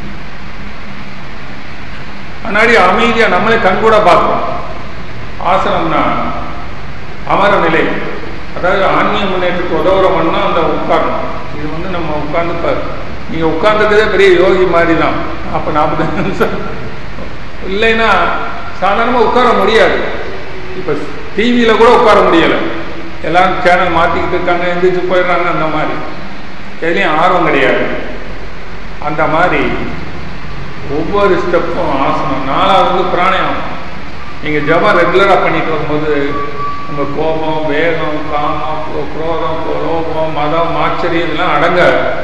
முன்னாடி அமைதியா நம்மளே கண்கூட பார்க்கிறோம் ஆசனம்னா அமர நிலை அதாவது ஆன்மீக முன்னேற்றத்துக்கு உதவுறோம்னா அந்த உட்காரணும் இது வந்து நம்ம உட்கார்ந்து பாரு நீங்க உட்கார்ந்துக்கிறதே பெரிய யோகி மாதிரி தான் அப்ப நாற்பது நிமிஷம் இல்லைன்னா சாதாரணமாக உட்கார முடியாது இப்போ டிவியில் கூட உட்கார முடியலை எல்லாரும் சேனல் மாற்றிக்கிட்டு இருக்காங்க எந்திரிச்சு போயிடுறாங்க அந்த மாதிரி எதுலேயும் ஆர்வம் கிடையாது அந்த மாதிரி ஒவ்வொரு ஸ்டெப்பும் ஆசனம் நாலாவது வந்து பிராணாயாமம் நீங்கள் ஜபம் ரெகுலராக பண்ணிட்டு வரும்போது உங்கள் கோபம் வேகம் காமம் குரோ- குரோதம் லோபம் மதம் ஆச்சரியம் இதெல்லாம் அடங்க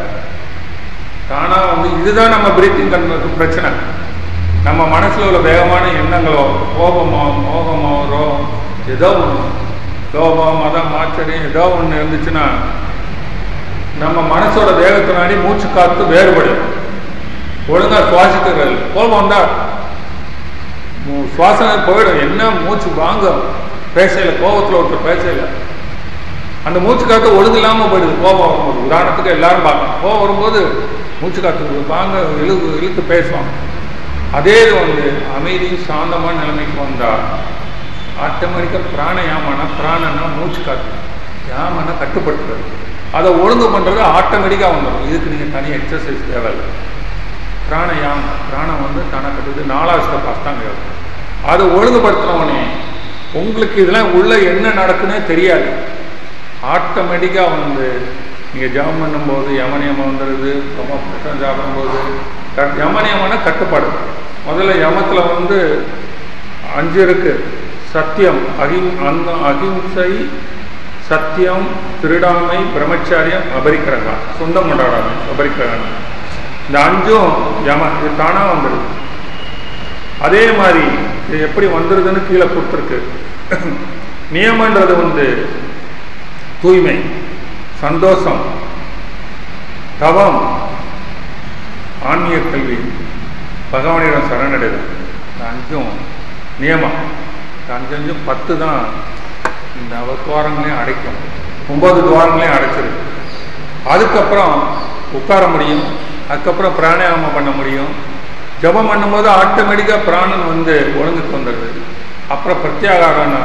தானாக வந்து இதுதான் நம்ம பிரீத்திங் கண்ணுக்கு பிரச்சனை நம்ம மனசில் உள்ள வேகமான எண்ணங்களோ கோபமோ மோகமோ ரோ ஏதோ ஒன்று லோபம் மதம் ஆச்சரியம் ஏதோ ஒன்று இருந்துச்சுன்னா நம்ம மனசோட வேகத்தினாடி மூச்சு காத்து வேறுபடும் ஒழுங்கா சுவாசிக்கிறது கோபம் வந்தா மு- சுவாசம் போயிடும் என்ன மூச்சு வாங்க பேசல கோபத்தில் ஒருத்தர் பேசல அந்த மூச்சு காத்து ஒழுங்கு இல்லாமல் போயிடுது கோபம் வரும்போது உதாரணத்துக்கு எல்லாரும் பார்க்கலாம் கோபம் வரும்போது மூச்சு காத்து வாங்க இழுத்து இழுத்து பேசுவாங்க அதே இது வந்து அமைதி சாந்தமான நிலைமைக்கு வந்தா ஆட்டோமேட்டிக்காக பிராணயாமனா பிராணனா மூச்சு காத்து யாமனா கட்டுப்படுத்துறது அதை ஒழுங்கு பண்ணுறது ஆட்டோமேட்டிக்காக வந்துடும் இதுக்கு நீங்கள் தனி எக்ஸசைஸ் தேவையில்லை பிராணயாம் பிராணம் வந்து தானாக கட்டுறது நாலாவது ஸ்டெப் அஷ்டாங்க யோகம் அதை ஒழுங்குபடுத்தினவனே உங்களுக்கு இதெல்லாம் உள்ள என்ன நடக்குன்னே தெரியாது ஆட்டோமேட்டிக்காக வந்து நீங்கள் ஜாம் பண்ணும்போது யமனியமம் வந்துடுது ரொம்ப பிரச்சனை சாப்பிடும்போது கட் யமனியமான கட்டுப்பாடு முதல்ல யமத்தில் வந்து அஞ்சு இருக்கு சத்தியம் அகிம் அந்த அகிம்சை சத்தியம் திருடாமை பிரம்மச்சாரியம் அபரிக்கிரகா சொந்தம் கொண்டாடாமை அபரிக்கிரகா இந்த அஞ்சும் யம இது தானாக வந்துடுது அதே மாதிரி இது எப்படி வந்துடுதுன்னு கீழே கொடுத்துருக்கு நியமன்றது வந்து தூய்மை சந்தோஷம் தவம் ஆன்மீக கல்வி பகவானிடம் சரணடைதல் இந்த அஞ்சும் நியமம் இந்த அஞ்சு அஞ்சும் பத்து தான் இந்த அவ துவாரங்களையும் அடைக்கும் ஒன்பது துவாரங்களையும் அடைச்சிருக்கு அதுக்கப்புறம் உட்கார முடியும் அதுக்கப்புறம் பிராணாயாமம் பண்ண முடியும் ஜபம் பண்ணும்போது ஆட்டோமேட்டிக்காக பிராணன் வந்து ஒழுங்குக்கு வந்துடுது அப்புறம் பிரத்யாகாரம்னா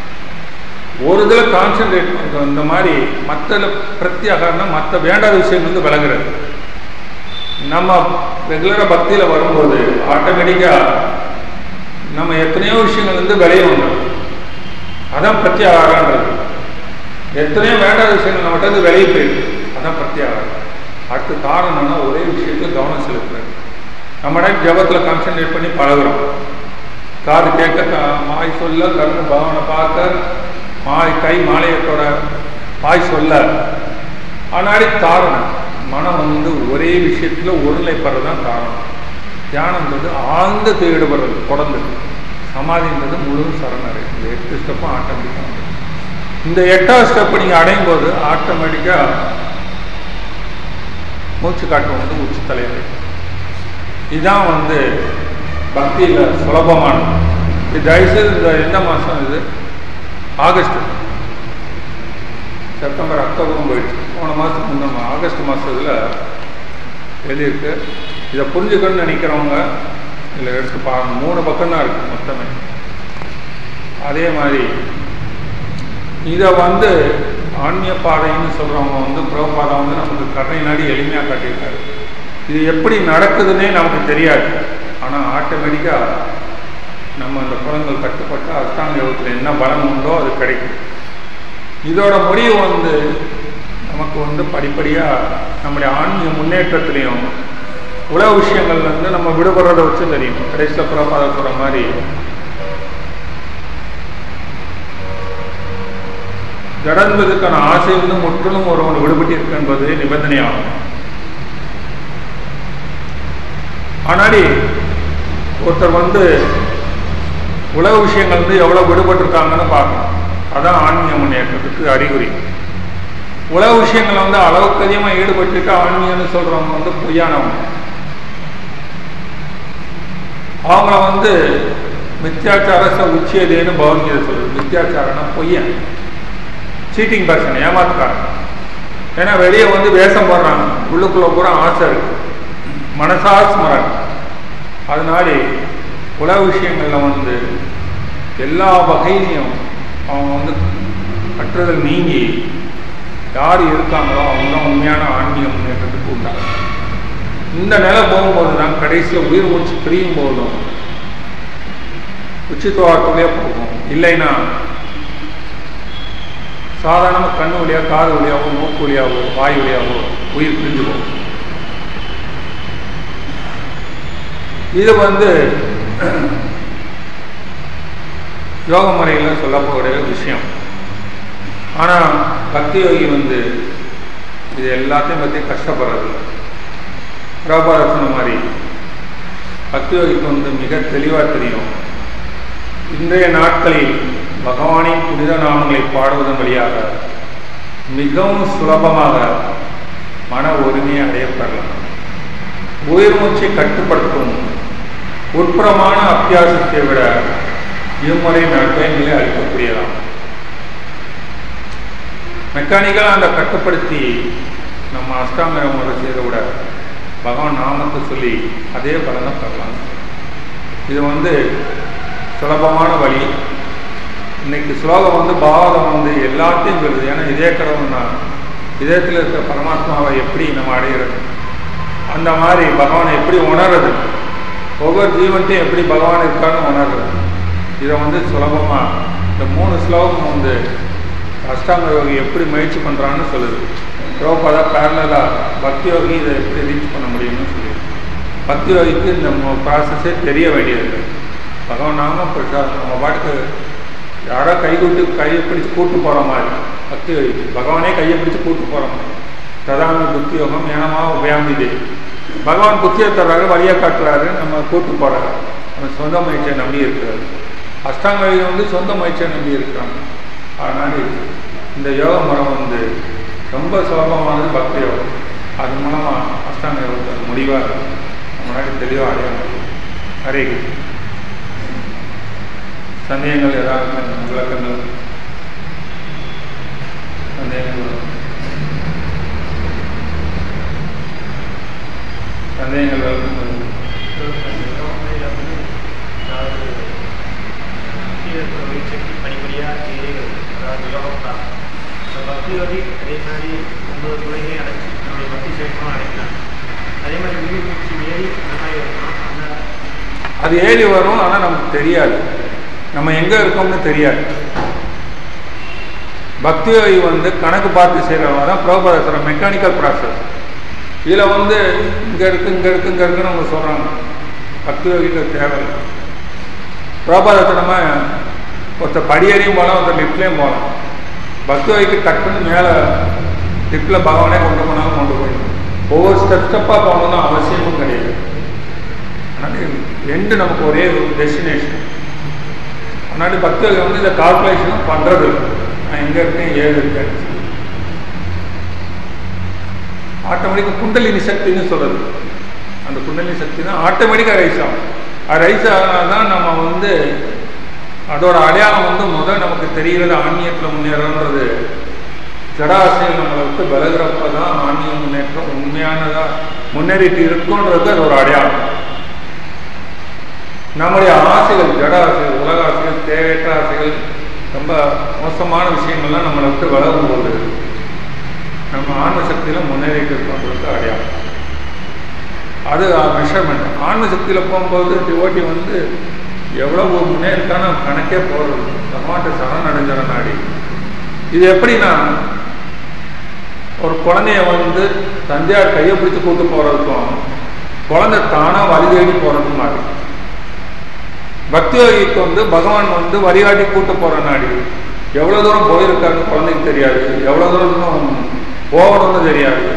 ஒரு இதில் கான்சென்ட்ரேட் பண்ணுறோம் இந்த மாதிரி மற்ற பிரத்யாகாரம்னா மற்ற வேண்டாத விஷயங்கள் வந்து விளங்குறது நம்ம ரெகுலராக பக்தியில் வரும்போது ஆட்டோமேட்டிக்காக நம்ம எத்தனையோ விஷயங்கள் வந்து விளைய வந்துடும் அதான் பிரத்யாகாரன்றது எத்தனையோ வேண்டாத விஷயங்கள் நம்மகிட்ட இருந்து விளைய போயிடுது அதான் பிரத்யாகாரம் அடுத்து காரணம்னா ஒரே விஷயத்துல கவனம் செலுத்துறது நம்ம ஜபத்தில் கான்சென்ட்ரேட் பண்ணி பழகுறோம் காது கேட்க கா- மாய் சொல்ல கண்ணு பகவானை பார்க்க மாய் கை மாலையத்தோட பாய் சொல்ல ஆனாடி காரணம் மனம் வந்து ஒரே விஷயத்துல ஒருநிலைப்படுறது தான் காரணம் தியானம்ன்றது ஆழ்ந்த ஈடுபடுறது தொடர்ந்து சமாதின்றது முழு சரணடை இந்த எட்டு ஸ்டெப்பும் ஆட்டோமேட்டிக்காக இந்த எட்டாவது ஸ்டெப் நீங்கள் அடையும் போது ஆட்டோமேட்டிக்காக மூச்சு காட்டு வந்து உச்சி தலைவர் இதுதான் வந்து பக்தியில் சுலபமானது இது தயவுசெய்து இந்த எந்த மாதம் இது ஆகஸ்ட் செப்டம்பர் அக்டோபரும் போயிடுச்சு போன மாதத்துக்கு முன்ன ஆகஸ்ட் மாதத்தில் எழுதியிருக்கு இதை புரிஞ்சுக்கணும்னு நினைக்கிறவங்க இதில் எடுத்து பாருங்க மூணு பக்கம் தான் இருக்குது மொத்தமே அதே மாதிரி இதை வந்து ஆன்மீக பாதைன்னு சொல்கிறவங்க வந்து பிரபுபாதா வந்து நமக்கு கருணை நாடி எளிமையாக காட்டியிருக்காரு இது எப்படி நடக்குதுன்னே நமக்கு தெரியாது ஆனால் ஆட்டோமேட்டிக்காக நம்ம அந்த புலங்கள் கட்டுப்பட்டு அஷ்டாங்க யோகத்தில் என்ன பலம் உண்டோ அது கிடைக்கும் இதோட முடிவு வந்து நமக்கு வந்து படிப்படியாக நம்முடைய ஆன்மீக முன்னேற்றத்திலையும் உலக விஷயங்கள்ல இருந்து நம்ம விடுபடுறத வச்சு தெரியும் கடைசியில் புறப்பாத சொல்கிற மாதிரி ஜடன்பதற்கான ஆசை வந்து முற்றிலும் ஒருவன் விடுபட்டு இருக்கு என்பது நிபந்தனையாகும் ஆனாடி ஒருத்தர் வந்து உலக விஷயங்கள் வந்து எவ்வளோ விடுபட்டிருக்காங்கன்னு பார்க்கணும் அதான் ஆன்மீக முன்னேற்றத்துக்கு அறிகுறி உலக விஷயங்களை வந்து அளவுக்கு அதிகமாக ஈடுபட்டுட்டு ஆன்மீகம்னு சொல்கிறவங்க வந்து பொய்யானவங்க அவங்கள வந்து மித்யாச்சார ச உச்சியதேன்னு பகவத்கீதை சொல்லுது மித்யாச்சாரம்னா பொய்யன் சீட்டிங் பர்சன் ஏமாத்துக்காரன் ஏன்னா வெளியே வந்து வேஷம் போடுறாங்க உள்ளுக்குள்ள பூரா ஆசை இருக்கு மனசா ஸ்மரன் அதனால உலக விஷயங்களில் வந்து எல்லா வகையிலையும் அவங்க வந்து கற்றுதல் நீங்கி யார் இருக்காங்களோ அவங்க தான் உண்மையான ஆன்மீக முன்னேற்றத்துக்கு உண்டாங்க இந்த நிலை போகும்போது தான் கடைசியில் உயிர் மூச்சு பிரியும் போதும் உச்சித்துவாரத்துலேயே போகும் இல்லைன்னா சாதாரணமாக கண்ணு வழியா காது வழியாவோ மூக்கு வழியாவோ வாய் வழியாவோ உயிர் பிரிஞ்சு போகும் இது வந்து யோக முறையில் சொல்லக்கூடிய விஷயம் ஆனால் பக்தி யோகி வந்து இது எல்லாத்தையும் பற்றி கஷ்டப்படுறது பிரபாத சொன்ன மாதிரி பக்தி யோகிக்கு வந்து மிக தெளிவாக தெரியும் இன்றைய நாட்களில் பகவானின் புனித நாமங்களை பாடுவதன் வழியாக மிகவும் சுலபமாக மன ஒருமையை அடையப்படலாம் உயிர் மூச்சை கட்டுப்படுத்தும் உட்புறமான அத்தியாசத்தை விட இம்முறை நற்பயன்களை அளிக்கக்கூடியதாம் மெக்கானிக்கலாக அந்த கட்டுப்படுத்தி நம்ம அஷ்டாங்க முறை செய்த விட பகவான் நாமத்தை சொல்லி அதே பலனை பெறலாம் இது வந்து சுலபமான வழி இன்னைக்கு ஸ்லோகம் வந்து பாவதம் வந்து எல்லாத்தையும் சொல்லுது ஏன்னா இதே கடவுள்னா இதயத்தில் இருக்கிற பரமாத்மாவை எப்படி நம்ம அடையிறது அந்த மாதிரி பகவானை எப்படி உணர்றது ஒவ்வொரு ஜீவன்ட்டையும் எப்படி பகவான் இருக்கான்னு உணர்றது இதை வந்து சுலபமாக இந்த மூணு ஸ்லோகம் வந்து அஷ்டாங்க யோகி எப்படி முயற்சி பண்ணுறான்னு சொல்லுது ரோபதா பேரலாக பக்தி யோகி இதை எப்படி ரீச் பண்ண முடியும்னு சொல்லுது பக்தி யோகிக்கு இந்த ப்ராசஸே தெரிய வேண்டியது பகவான் நாம பிரசாத் நம்ம பாட்டுக்கு யாரோ கை கூட்டு கையை பிடிச்சு கூட்டு போகிற மாதிரி பக்தி யோகி பகவானே கையை பிடிச்சு கூட்டு போகிற மாதிரி ததாமி புத்தி யோகம் ஏனமா உபயாமிதே பகவான் புத்தியை தர்றாரு வழியாக காட்டுறாரு நம்ம கூட்டு போகிறாரு நம்ம சொந்த முயற்சியை நம்பி இருக்கிறாரு அஷ்டாங்க யோகம் வந்து சொந்த முயற்சியை நம்பி இருக்கிறாங்க அதனால இந்த யோக முறை வந்து ரொம்ப சுலபமானது பக்தி யோகம் அது மூலமாக அஷ்டாங்க யோகத்தை முடிவாக முன்னாடி தெளிவாக அடைய முடியும் ஹரே கிருஷ்ணன் சந்தேகங்கள் ஏதாவது விளக்கங்கள் சந்தேகங்கள் சந்தேகங்கள் விளக்கங்கள் படிப்படியாக ஏறிகள் அதாவது யோகம் தான் இப்போ பக்தி யோகி அதே மாதிரி ஒன்பது துறைகளையும் அடைச்சி நம்முடைய பக்தி சேகமாக அடைக்கலாம் அதே மாதிரி உயிர் மூச்சு ஏறி அந்த மாதிரி இருக்கணும் அந்த அது ஏறி வரும் ஆனால் நமக்கு தெரியாது நம்ம எங்கே இருக்கோம்னு தெரியாது பக்தி யோகி வந்து கணக்கு பார்த்து செய்கிறவங்க தான் ப்ரோபரேசர் மெக்கானிக்கல் ப்ராசஸ் இதில் வந்து இங்கே இருக்கு இங்கே இருக்கு இங்கே இருக்குன்னு அவங்க சொல்கிறாங்க பக்தி யோகிக்கு தேவையில்லை ப்ரோபரேசனம ஒருத்தர் படியேறியும் போகலாம் ஒருத்தர் லிஃப்ட்லேயும் போகலாம் பக்தி யோகிக்கு டக்குன்னு மேலே லிஃப்ட்டில் பகவானே கொண்டு போனாலும் கொண்டு போயிடும் ஒவ்வொரு ஸ்டெப் ஸ்டெப்பாக போகணும்னு அவசியமும் கிடையாது அதனால ரெண்டு நமக்கு ஒரே ஒரு டெஸ்டினேஷன் அதனால பக்தர்கள் வந்து இந்த கால்குலேஷனும் பண்ணுறது இல்லை நான் எங்கே இருக்கேன் ஏது இருக்கேன் ஆட்டோமேட்டிக்காக குண்டலினி சக்தின்னு சொல்கிறது அந்த குண்டலினி சக்தி தான் ஆட்டோமேட்டிக்காக ரைஸ் ஆகும் அது ரைஸ் ஆகினால் தான் நம்ம வந்து அதோட அடையாளம் வந்து முதல் நமக்கு தெரிகிறது ஆன்மீகத்தில் முன்னேறன்றது ஜடாசையில் நம்மளை விட்டு விலகிறப்ப தான் ஆன்மீக முன்னேற்றம் உண்மையானதாக முன்னேறிட்டு இருக்குன்றது அது ஒரு அடையாளம் நம்முடைய ஆசைகள் ஜட ஆசைகள் உலக ஆசைகள் தேவையற்ற ஆசைகள் ரொம்ப மோசமான விஷயங்கள்லாம் நம்மளை விட்டு விலகும் போது நம்ம ஆன்ம சக்தியில் முன்னேறிட்டு இருக்கோன்றது அடையாளம் அது மெஷர்மெண்ட் ஆன்ம சக்தியில் போகும்போது டிவோட்டி வந்து எவ்வளவு முன்னேற்கான கணக்கே போகிறது நம்மாட்ட சரணடைஞ்சர நாடி இது எப்படின்னா ஒரு குழந்தைய வந்து தந்தையார் கையை பிடிச்சி கூட்டு போகிறதுக்கும் குழந்தை தானாக வழி தேடி போகிறதுக்கும் மாதிரி பக்தி யோகிக்கு வந்து பகவான் வந்து வழிகாட்டி கூட்டு போற நாடி எவ்வளவு தூரம் போயிருக்காருன்னு குழந்தைக்கு தெரியாது எவ்வளவு தூரம் இன்னும் போகணும்னு தெரியாது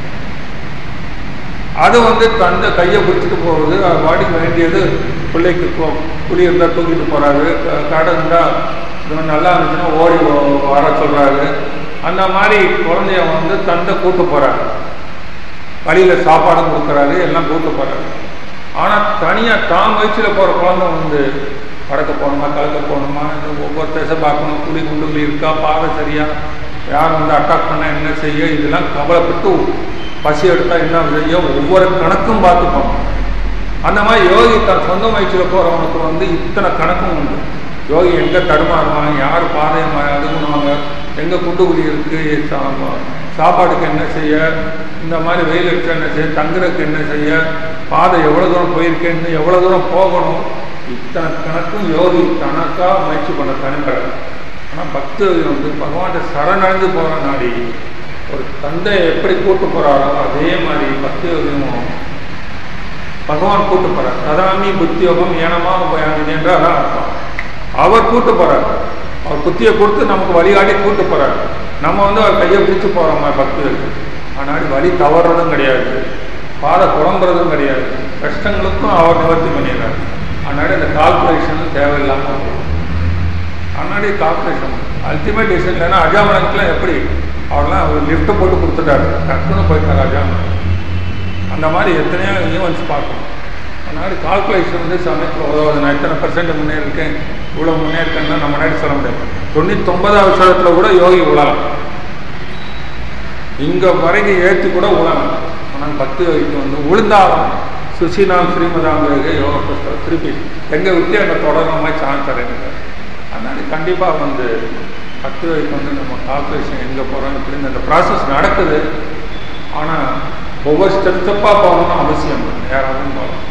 அது வந்து தந்தை கையை பிடிச்சிட்டு போகுது அது வாடிக்கு வேண்டியது பிள்ளைக்கு போ- புளி இருந்தால் தூக்கிட்டு போறாரு க- கடை இருந்தால் இது நல்லா இருந்துச்சுன்னா ஓடி வ- வர சொல்றாரு அந்த மாதிரி குழந்தைய வந்து தந்தை கூட்டு போறாரு வழியில சாப்பாடும் கொடுக்குறாரு எல்லாம் கூட்டு போறாரு ஆனா தனியா தான் வயிற்றுல போற குழந்தை வந்து வடக்க போகணுமா கிழக்க போகணுமா இந்த ஒவ்வொரு திசை பார்க்கணும் குழி குண்டுகள் இருக்கா பாதை சரியா யார் வந்து அட்டாக் பண்ண என்ன செய்ய இதெல்லாம் கவலைப்பட்டு பசி எடுத்தா என்ன செய்ய ஒவ்வொரு கணக்கும் பார்த்துப்போம் அந்த மாதிரி யோகி தன் சொந்த முயற்சியில போறவனுக்கு வந்து இத்தனை கணக்கும் உண்டு யோகி எங்க தடுமாறுவாங்க யார் பாதையை மா- இது பண்ணுவாங்க எங்க குண்டுகுழி இருக்கு சா- சாப்பாடுக்கு என்ன செய்ய இந்த மாதிரி வெயில் அடிச்சா என்ன செய்ய தங்குறதுக்கு என்ன செய்ய பாதை எவ்வளவு தூரம் போயிருக்கேன்னு எவ்வளவு தூரம் போகணும் இத்தனை கணக்கும் யோகி கணக்கா முயற்சி பண்ண தனிக்கிறார் ஆனா பக்தி வந்து பகவான்கிட்ட சரணடைந்து போற நாடி ஒரு தந்தையை எப்படி கூட்டு போறாரோ அதே மாதிரி பக்தி யோகியும் பகவான் கூட்டு போறார் ததாமி புத்தி யோகம் ஏனமா உபயாமினி என்று அதான் அர்த்தம் அவர் கூட்டு போறார் அவர் அவர் புத்தியை கொடுத்து நமக்கு வழிகாட்டி கூட்டு போறாரு நம்ம வந்து அவர் கையை பிடிச்சு போறோம் பக்தர்களுக்கு ஆனால் வழி தவறுறதும் கிடையாது பாதை குழம்புறதும் கிடையாது கஷ்டங்களுக்கும் அவர் நிவர்த்தி பண்ணிடுறாரு அதனால இந்த கால்குலேஷன் தேவையில்லாமல் போகும் அதனாடி கால்குலேஷன் அல்டிமேட் டிசிஷன் இல்லைன்னா அஜாமலத்துலாம் எப்படி அவர்லாம் அவர் லிஃப்ட்டை போட்டு கொடுத்துட்டாரு டக்குன்னு போயிட்டார் அஜாமலம் அந்த மாதிரி எத்தனையோ ஈவெண்ட்ஸ் பார்க்கணும் அதனால கால்குலேஷன் வந்து சமயத்தில் உதவாது நான் எத்தனை பர்சன்ட் முன்னேறிருக்கேன் இவ்வளோ முன்னேறிருக்கேன்னா நம்ம முன்னாடி சொல்ல முடியாது தொண்ணூத்தொன்பதாவது வருஷத்தில் கூட யோகி உழலாம் இங்கே வரைக்கும் ஏற்றி கூட உழலாம் ஆனால் பக்தி யோகிக்கு வந்து உளுந்தாலும் சுசினாம் ஸ்ரீமதாம் யோக புஸ்தகம் திருப்பி எங்கே விட்டு அங்கே தொடர்ற மாதிரி சான்ஸ் தரேன் அதனால கண்டிப்பாக வந்து பக்தி யோகிக்கு வந்து நம்ம கால்குலேஷன் எங்கே போகிறோம் இப்படின்னு அந்த ப்ராசஸ் நடக்குது ஆனால் ஒவ்வொரு ஸ்டெப் ஸ்டெப்பாக போகணும்னு அவசியம் யாராவது போகலாம்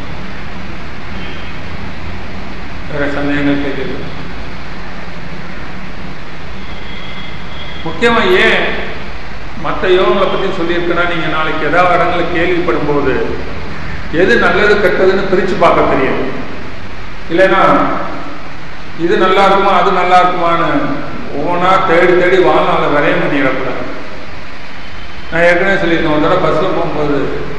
வேற சந்தேகங்கள் கேட்குது முக்கியமாக ஏன் மற்ற யோகங்களை பற்றி சொல்லியிருக்கேன்னா நீங்கள் நாளைக்கு ஏதாவது இடங்களை கேள்விப்படும் போது எது நல்லது கெட்டதுன்னு பிரித்து பார்க்க தெரியும் இல்லைன்னா இது நல்லா இருக்குமா அது நல்லா இருக்குமான்னு ஒவ்வொன்றா தேடி தேடி வாழ்நாளில் விரையம் பண்ணிடக்கூடாது நான் ஏற்கனவே சொல்லியிருக்கேன் ஒரு தடவை பஸ்ஸில் போகும்போது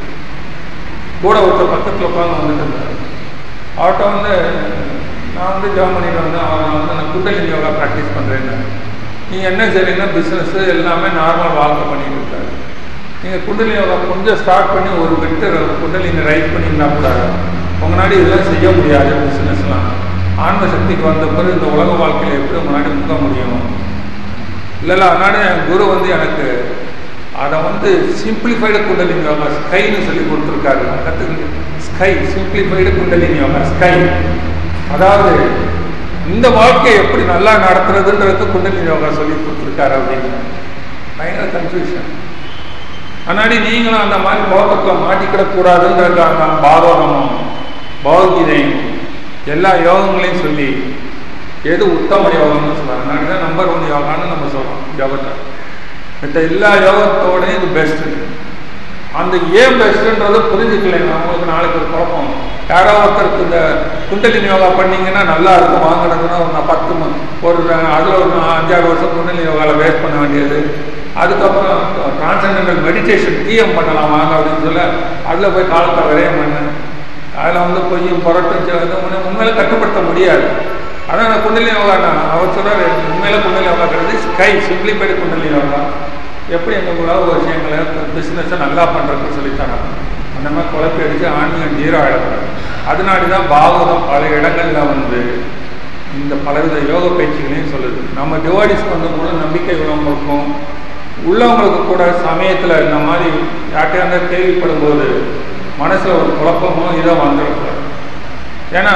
கூட ஒருத்தர் பக்கத்தில் உட்காந்து வந்துட்டு இருந்தார் அவர்கிட்ட வந்து நான் வந்து ஜெர்மனியில் வந்து அவன் வந்து நான் குண்டலினி யோகா ப்ராக்டிஸ் பண்ணுறேன்னு நீங்கள் என்ன செய்றீங்கன்னா பிஸ்னஸ்ஸு எல்லாமே நார்மல் வாழ்க்கை பண்ணிட்டு இருக்காரு நீங்கள் குண்டலினி யோகா கொஞ்சம் ஸ்டார்ட் பண்ணி ஒரு விட்டு குண்டலினி ரைஸ் பண்ணியிருந்தா கூட உங்களாடி இதெல்லாம் செய்ய முடியாது பிஸ்னஸ்லாம் ஆன்ம சக்திக்கு வந்த பிறகு இந்த உலக வாழ்க்கையில் எப்படி முன்னாடி முக்க முடியும் இல்லை இல்லை அதனால என் குரு வந்து எனக்கு அதை வந்து சிம்பிளிஃபைடு குண்டலினி யோகா ஸ்கைன்னு சொல்லி கொடுத்துருக்காரு கற்றுக்கிட்டு SKY simplified kundalini yoga SKY அதாவது இந்த வாழ்க்கையை எப்படி நல்லா நடத்துறதுன்றது குண்டலினி யோகா சொல்லி கொடுத்துருக்காரு அப்படின்னு பயங்கர கன்ஃபியூஷன் அதனாடி நீங்களும் அந்த மாதிரி லோகத்தில் மாட்டிக்கிடக்கூடாதுன்றதுக்காக தான் பாகவதமும் பகவத்கீதையும் எல்லா யோகங்களையும் சொல்லி எது உத்தம யோகம்னு சொல்கிறாங்க அதனால தான் நம்பர் ஒன் யோகான்னு நம்ம சொல்கிறோம் யோகத்தை மற்ற எல்லா யோகத்தோடையும் இது பெஸ்ட்டு அந்த ஏன் பெஸ்ட்டுன்றதை புரிஞ்சுக்கலைங்க அவங்களுக்கு நாளைக்கு ஒரு குழப்பம் யாரோ ஒருத்தருக்கு இந்த குண்டலினி யோகா பண்ணீங்கன்னா நல்லா இருக்கும் வாங்கினதுன்னா ஒரு பத்து ம- ஒரு அதில் ஒரு அஞ்சாறு வருஷம் குண்டலினி யோகாவில் வேஸ்ட் பண்ண வேண்டியது அதுக்கப்புறம் டிரான்சென்டென்டல் மெடிடேஷன் டிஎம் பண்ணலாம் வாங்க அப்படின்னு சொல்ல அதில் போய் காலத்தை விரயம் பண்ணு அதில் வந்து பொய்யும் புரட்டும் சேர்ந்து உன்னை உண்மையில கட்டுப்படுத்த முடியாது அதான் நான் குண்டலினி யோகா நான் அவர் சொல்கிறார் உண்மையில குண்டலினி யோகா கிடையாது ஸ்கை சிம்பிளிஃபைடு குண்டலினி யோகா எப்படி எங்கள் உலக விஷயங்களை பிஸ்னஸை நல்லா பண்ணுறதுக்கு சொல்லித்தராங்க அந்த மாதிரி குழப்பி அடித்து ஆன்மீகம் ஜீரோ ஆகிடக்கூடாது அதனாடி தான் பாகவதம் பல இடங்களில் வந்து இந்த பலவித யோக பயிற்சிகளையும் சொல்லுது நம்ம டிவாடிஸ்க்கு வந்து முழு நம்பிக்கை உள்ளவங்களுக்கும் உள்ளவங்களுக்கு கூட சமயத்தில் இந்த மாதிரி யார்கிட்ட கேள்விப்படும் போது மனசில் ஒரு குழப்பமோ இதோ வந்துடக்கூடாது ஏன்னா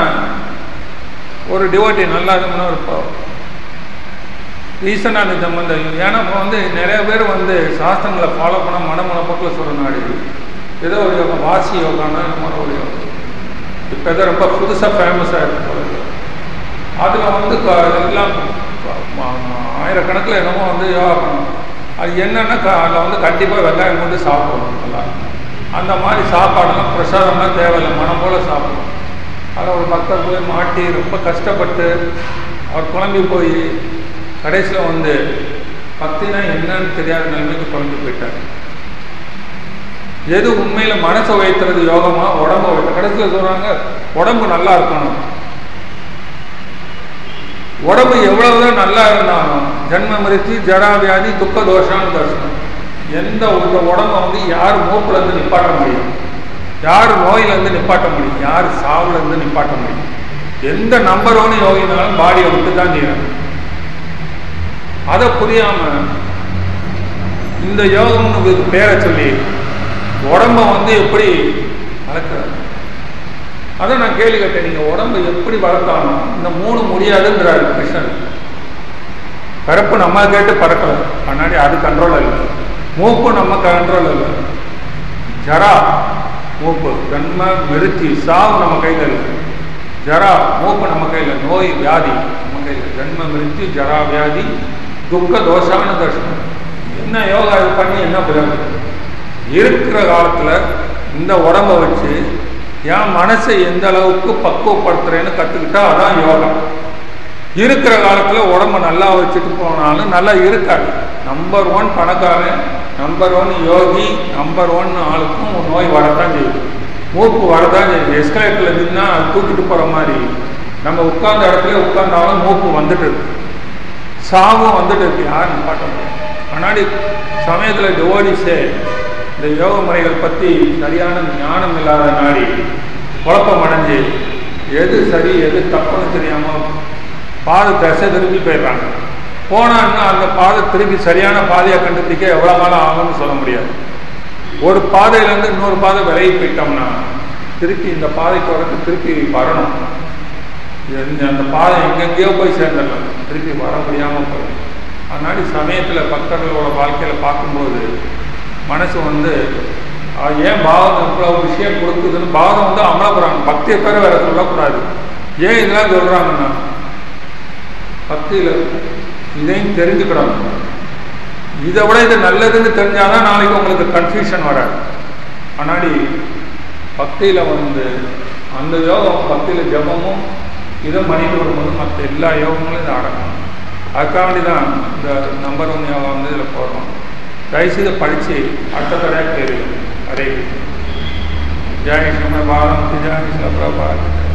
ஒரு டிவோட்டி நல்லா இருக்கும்னா ஒரு ப- ரீசனாக இந்த சம்பந்தம் ஏன்னா இப்போ வந்து நிறைய பேர் வந்து சாஸ்திரங்களை ஃபாலோ பண்ண மனமனப்போக்கில் சொல்கிற நாடு ஏதோ ஒரு யோகா வாசி யோகான்னா இந்த மாதிரி ஒரு யோகா இப்போ ஏதோ ரொம்ப புதுசாக ஃபேமஸாக இருக்கு அதில் வந்து க- எல்லாம் ம- ம- ஆயிரக்கணக்கில் என்னமோ வந்து யோகா பண்ணணும் அது என்னன்னா க- அதில் வந்து கண்டிப்பாக வெங்காயம் போட்டு சாப்பிடணும் நல்லா அந்த மாதிரி சாப்பாடெல்லாம் பிரசாதம்லாம் தேவையில்லை மனம் போல் சாப்பிடணும் அதில் ஒரு பக்தர் போய் மாட்டி ரொம்ப கஷ்டப்பட்டு அவர் குழம்பி போய் கடைசியில் வந்து பக்தினா என்னன்னு தெரியாத நிலைமைக்கு குழம்பி போயிட்டார் எது உண்மையில மனசை வைத்துறது யோகமா உடம்ப வைத்த கடைசியில் சொல்றாங்க உடம்பு நல்லா இருக்கணும் உடம்பு எவ்வளவுதான் நல்லா இருந்தாலும் ஜென்ம மிருத்தி ஜரா வியாதி துக்க தோஷான்னு தர்சனம் எந்த ஒரு உடம்ப வந்து யார் மூப்புல இருந்து நிப்பாட்ட முடியும் யார் நோயில இருந்து நிப்பாட்ட முடியும் யார் சாவுல இருந்து நிப்பாட்ட முடியும் எந்த நம்பர் ஒன்று யோகினாலும் பாடியை விட்டு தான் தீரணும் அதை புரியாம இந்த யோகம்னு இதுக்கு பேரை சொல்லி உடம்ப வந்து எப்படி வளர்க்குறாரு அதை நான் கேள்வி கேட்டேன் நீங்க உடம்பை எப்படி வளர்த்தாலும் இந்த மூணு முடியாதுன்றாரு கிருஷ்ணன் பிறப்பு நம்ம கேட்டு பறக்கல கண்ணாடி அது கண்ட்ரோல் இல்லை மூப்பு நம்ம கண்ட்ரோல் இல்லை ஜரா மூப்பு ஜன்ம மிருத்தி சாவு நம்ம கையில் இல்லை ஜரா மூப்பு நம்ம கையில் நோய் வியாதி நம்ம கையில் ஜன்ம மிருத்தி ஜரா வியாதி துக்க தோஷான தர்ஷனம் என்ன யோகா இது பண்ணி என்ன பிரயோஜனம் இருக்கிற காலத்தில் இந்த உடம்ப வச்சு என் மனசை எந்த அளவுக்கு பக்குவப்படுத்துறேன்னு கற்றுக்கிட்டா அதான் யோகா இருக்கிற காலத்தில் உடம்ப நல்லா வச்சுட்டு போனாலும் நல்லா இருக்காது நம்பர் ஒன் பணக்காரன் நம்பர் ஒன் யோகி நம்பர் ஒன் ஆளுக்கும் ஒரு நோய் வரத்தான் செய்யுது மூக்கு வரதான் செய்யுது எஸ்கலேட்டரில் நின்னா அது தூக்கிட்டு போகிற மாதிரி நம்ம உட்கார்ந்த இடத்துல உட்கார்ந்தாலும் மூக்கு வந்துட்டு இருக்கு சாவும் வந்துட்டு இருக்கு யாரும் காட்ட முடியாது முன்னாடி சமயத்தில் டிவோடிஸே இந்த யோக முறைகள் பற்றி சரியான ஞானம் இல்லாத நாடி குழப்பம் அடைஞ்சு எது சரி எது தப்புன்னு தெரியாமல் பாதை திசை திரும்பி போயிடுறாங்க போனான்னா அந்த பாதை திருப்பி சரியான பாதையை கண்டுபிடிக்க எவ்வளோ காலம் ஆகும்னு சொல்ல முடியாது ஒரு பாதையிலேருந்து இன்னொரு பாதை விலகி போயிட்டோம்னா திருப்பி இந்த பாதைக்கு வரது திருப்பி வரணும் இந்த- அந்த பாதை எங்கெங்கேயோ போய் சேர்ந்துடலாம் திருப்பி வர முடியாமல் போயிடும் அதனால சமயத்தில் பக்தர்களோட வாழ்க்கையில் பார்க்கும்போது மனசு வந்து ஆஹ், ஏன் பாவம் இவ்வளோ விஷயம் கொடுக்குதுன்னு பாவம் வந்து அமலப்படுறாங்க பக்தியை பேர வேற சொல்லக்கூடாது ஏன் இதெல்லாம் சொல்கிறாங்கன்னா பக்தியில் இதையும் தெரிஞ்சுக்கிறாங்க இதை விட இது நல்லதுன்னு தெரிஞ்சாதான் நாளைக்கு உங்களுக்கு கன்ஃபியூஷன் வராது முன்னாடி பக்தியில் வந்து அந்த யோகம் பக்தியில் ஜபமும் இதை பண்ணிட்டு வரும்போது மற்ற எல்லா யோகங்களும் இதை அடங்கணும் அதுக்காக வேண்டி தான் இந்த நம்பர் ஒன் யோகம் வந்து இதில் போடுறோம் தயவுசெய்து படித்து அடுத்த தடையாக தெரியும் அரே ஜாய் ஸ்ரீமத் பாரதி ஜாய் ஸ்ரீ பிரபாத்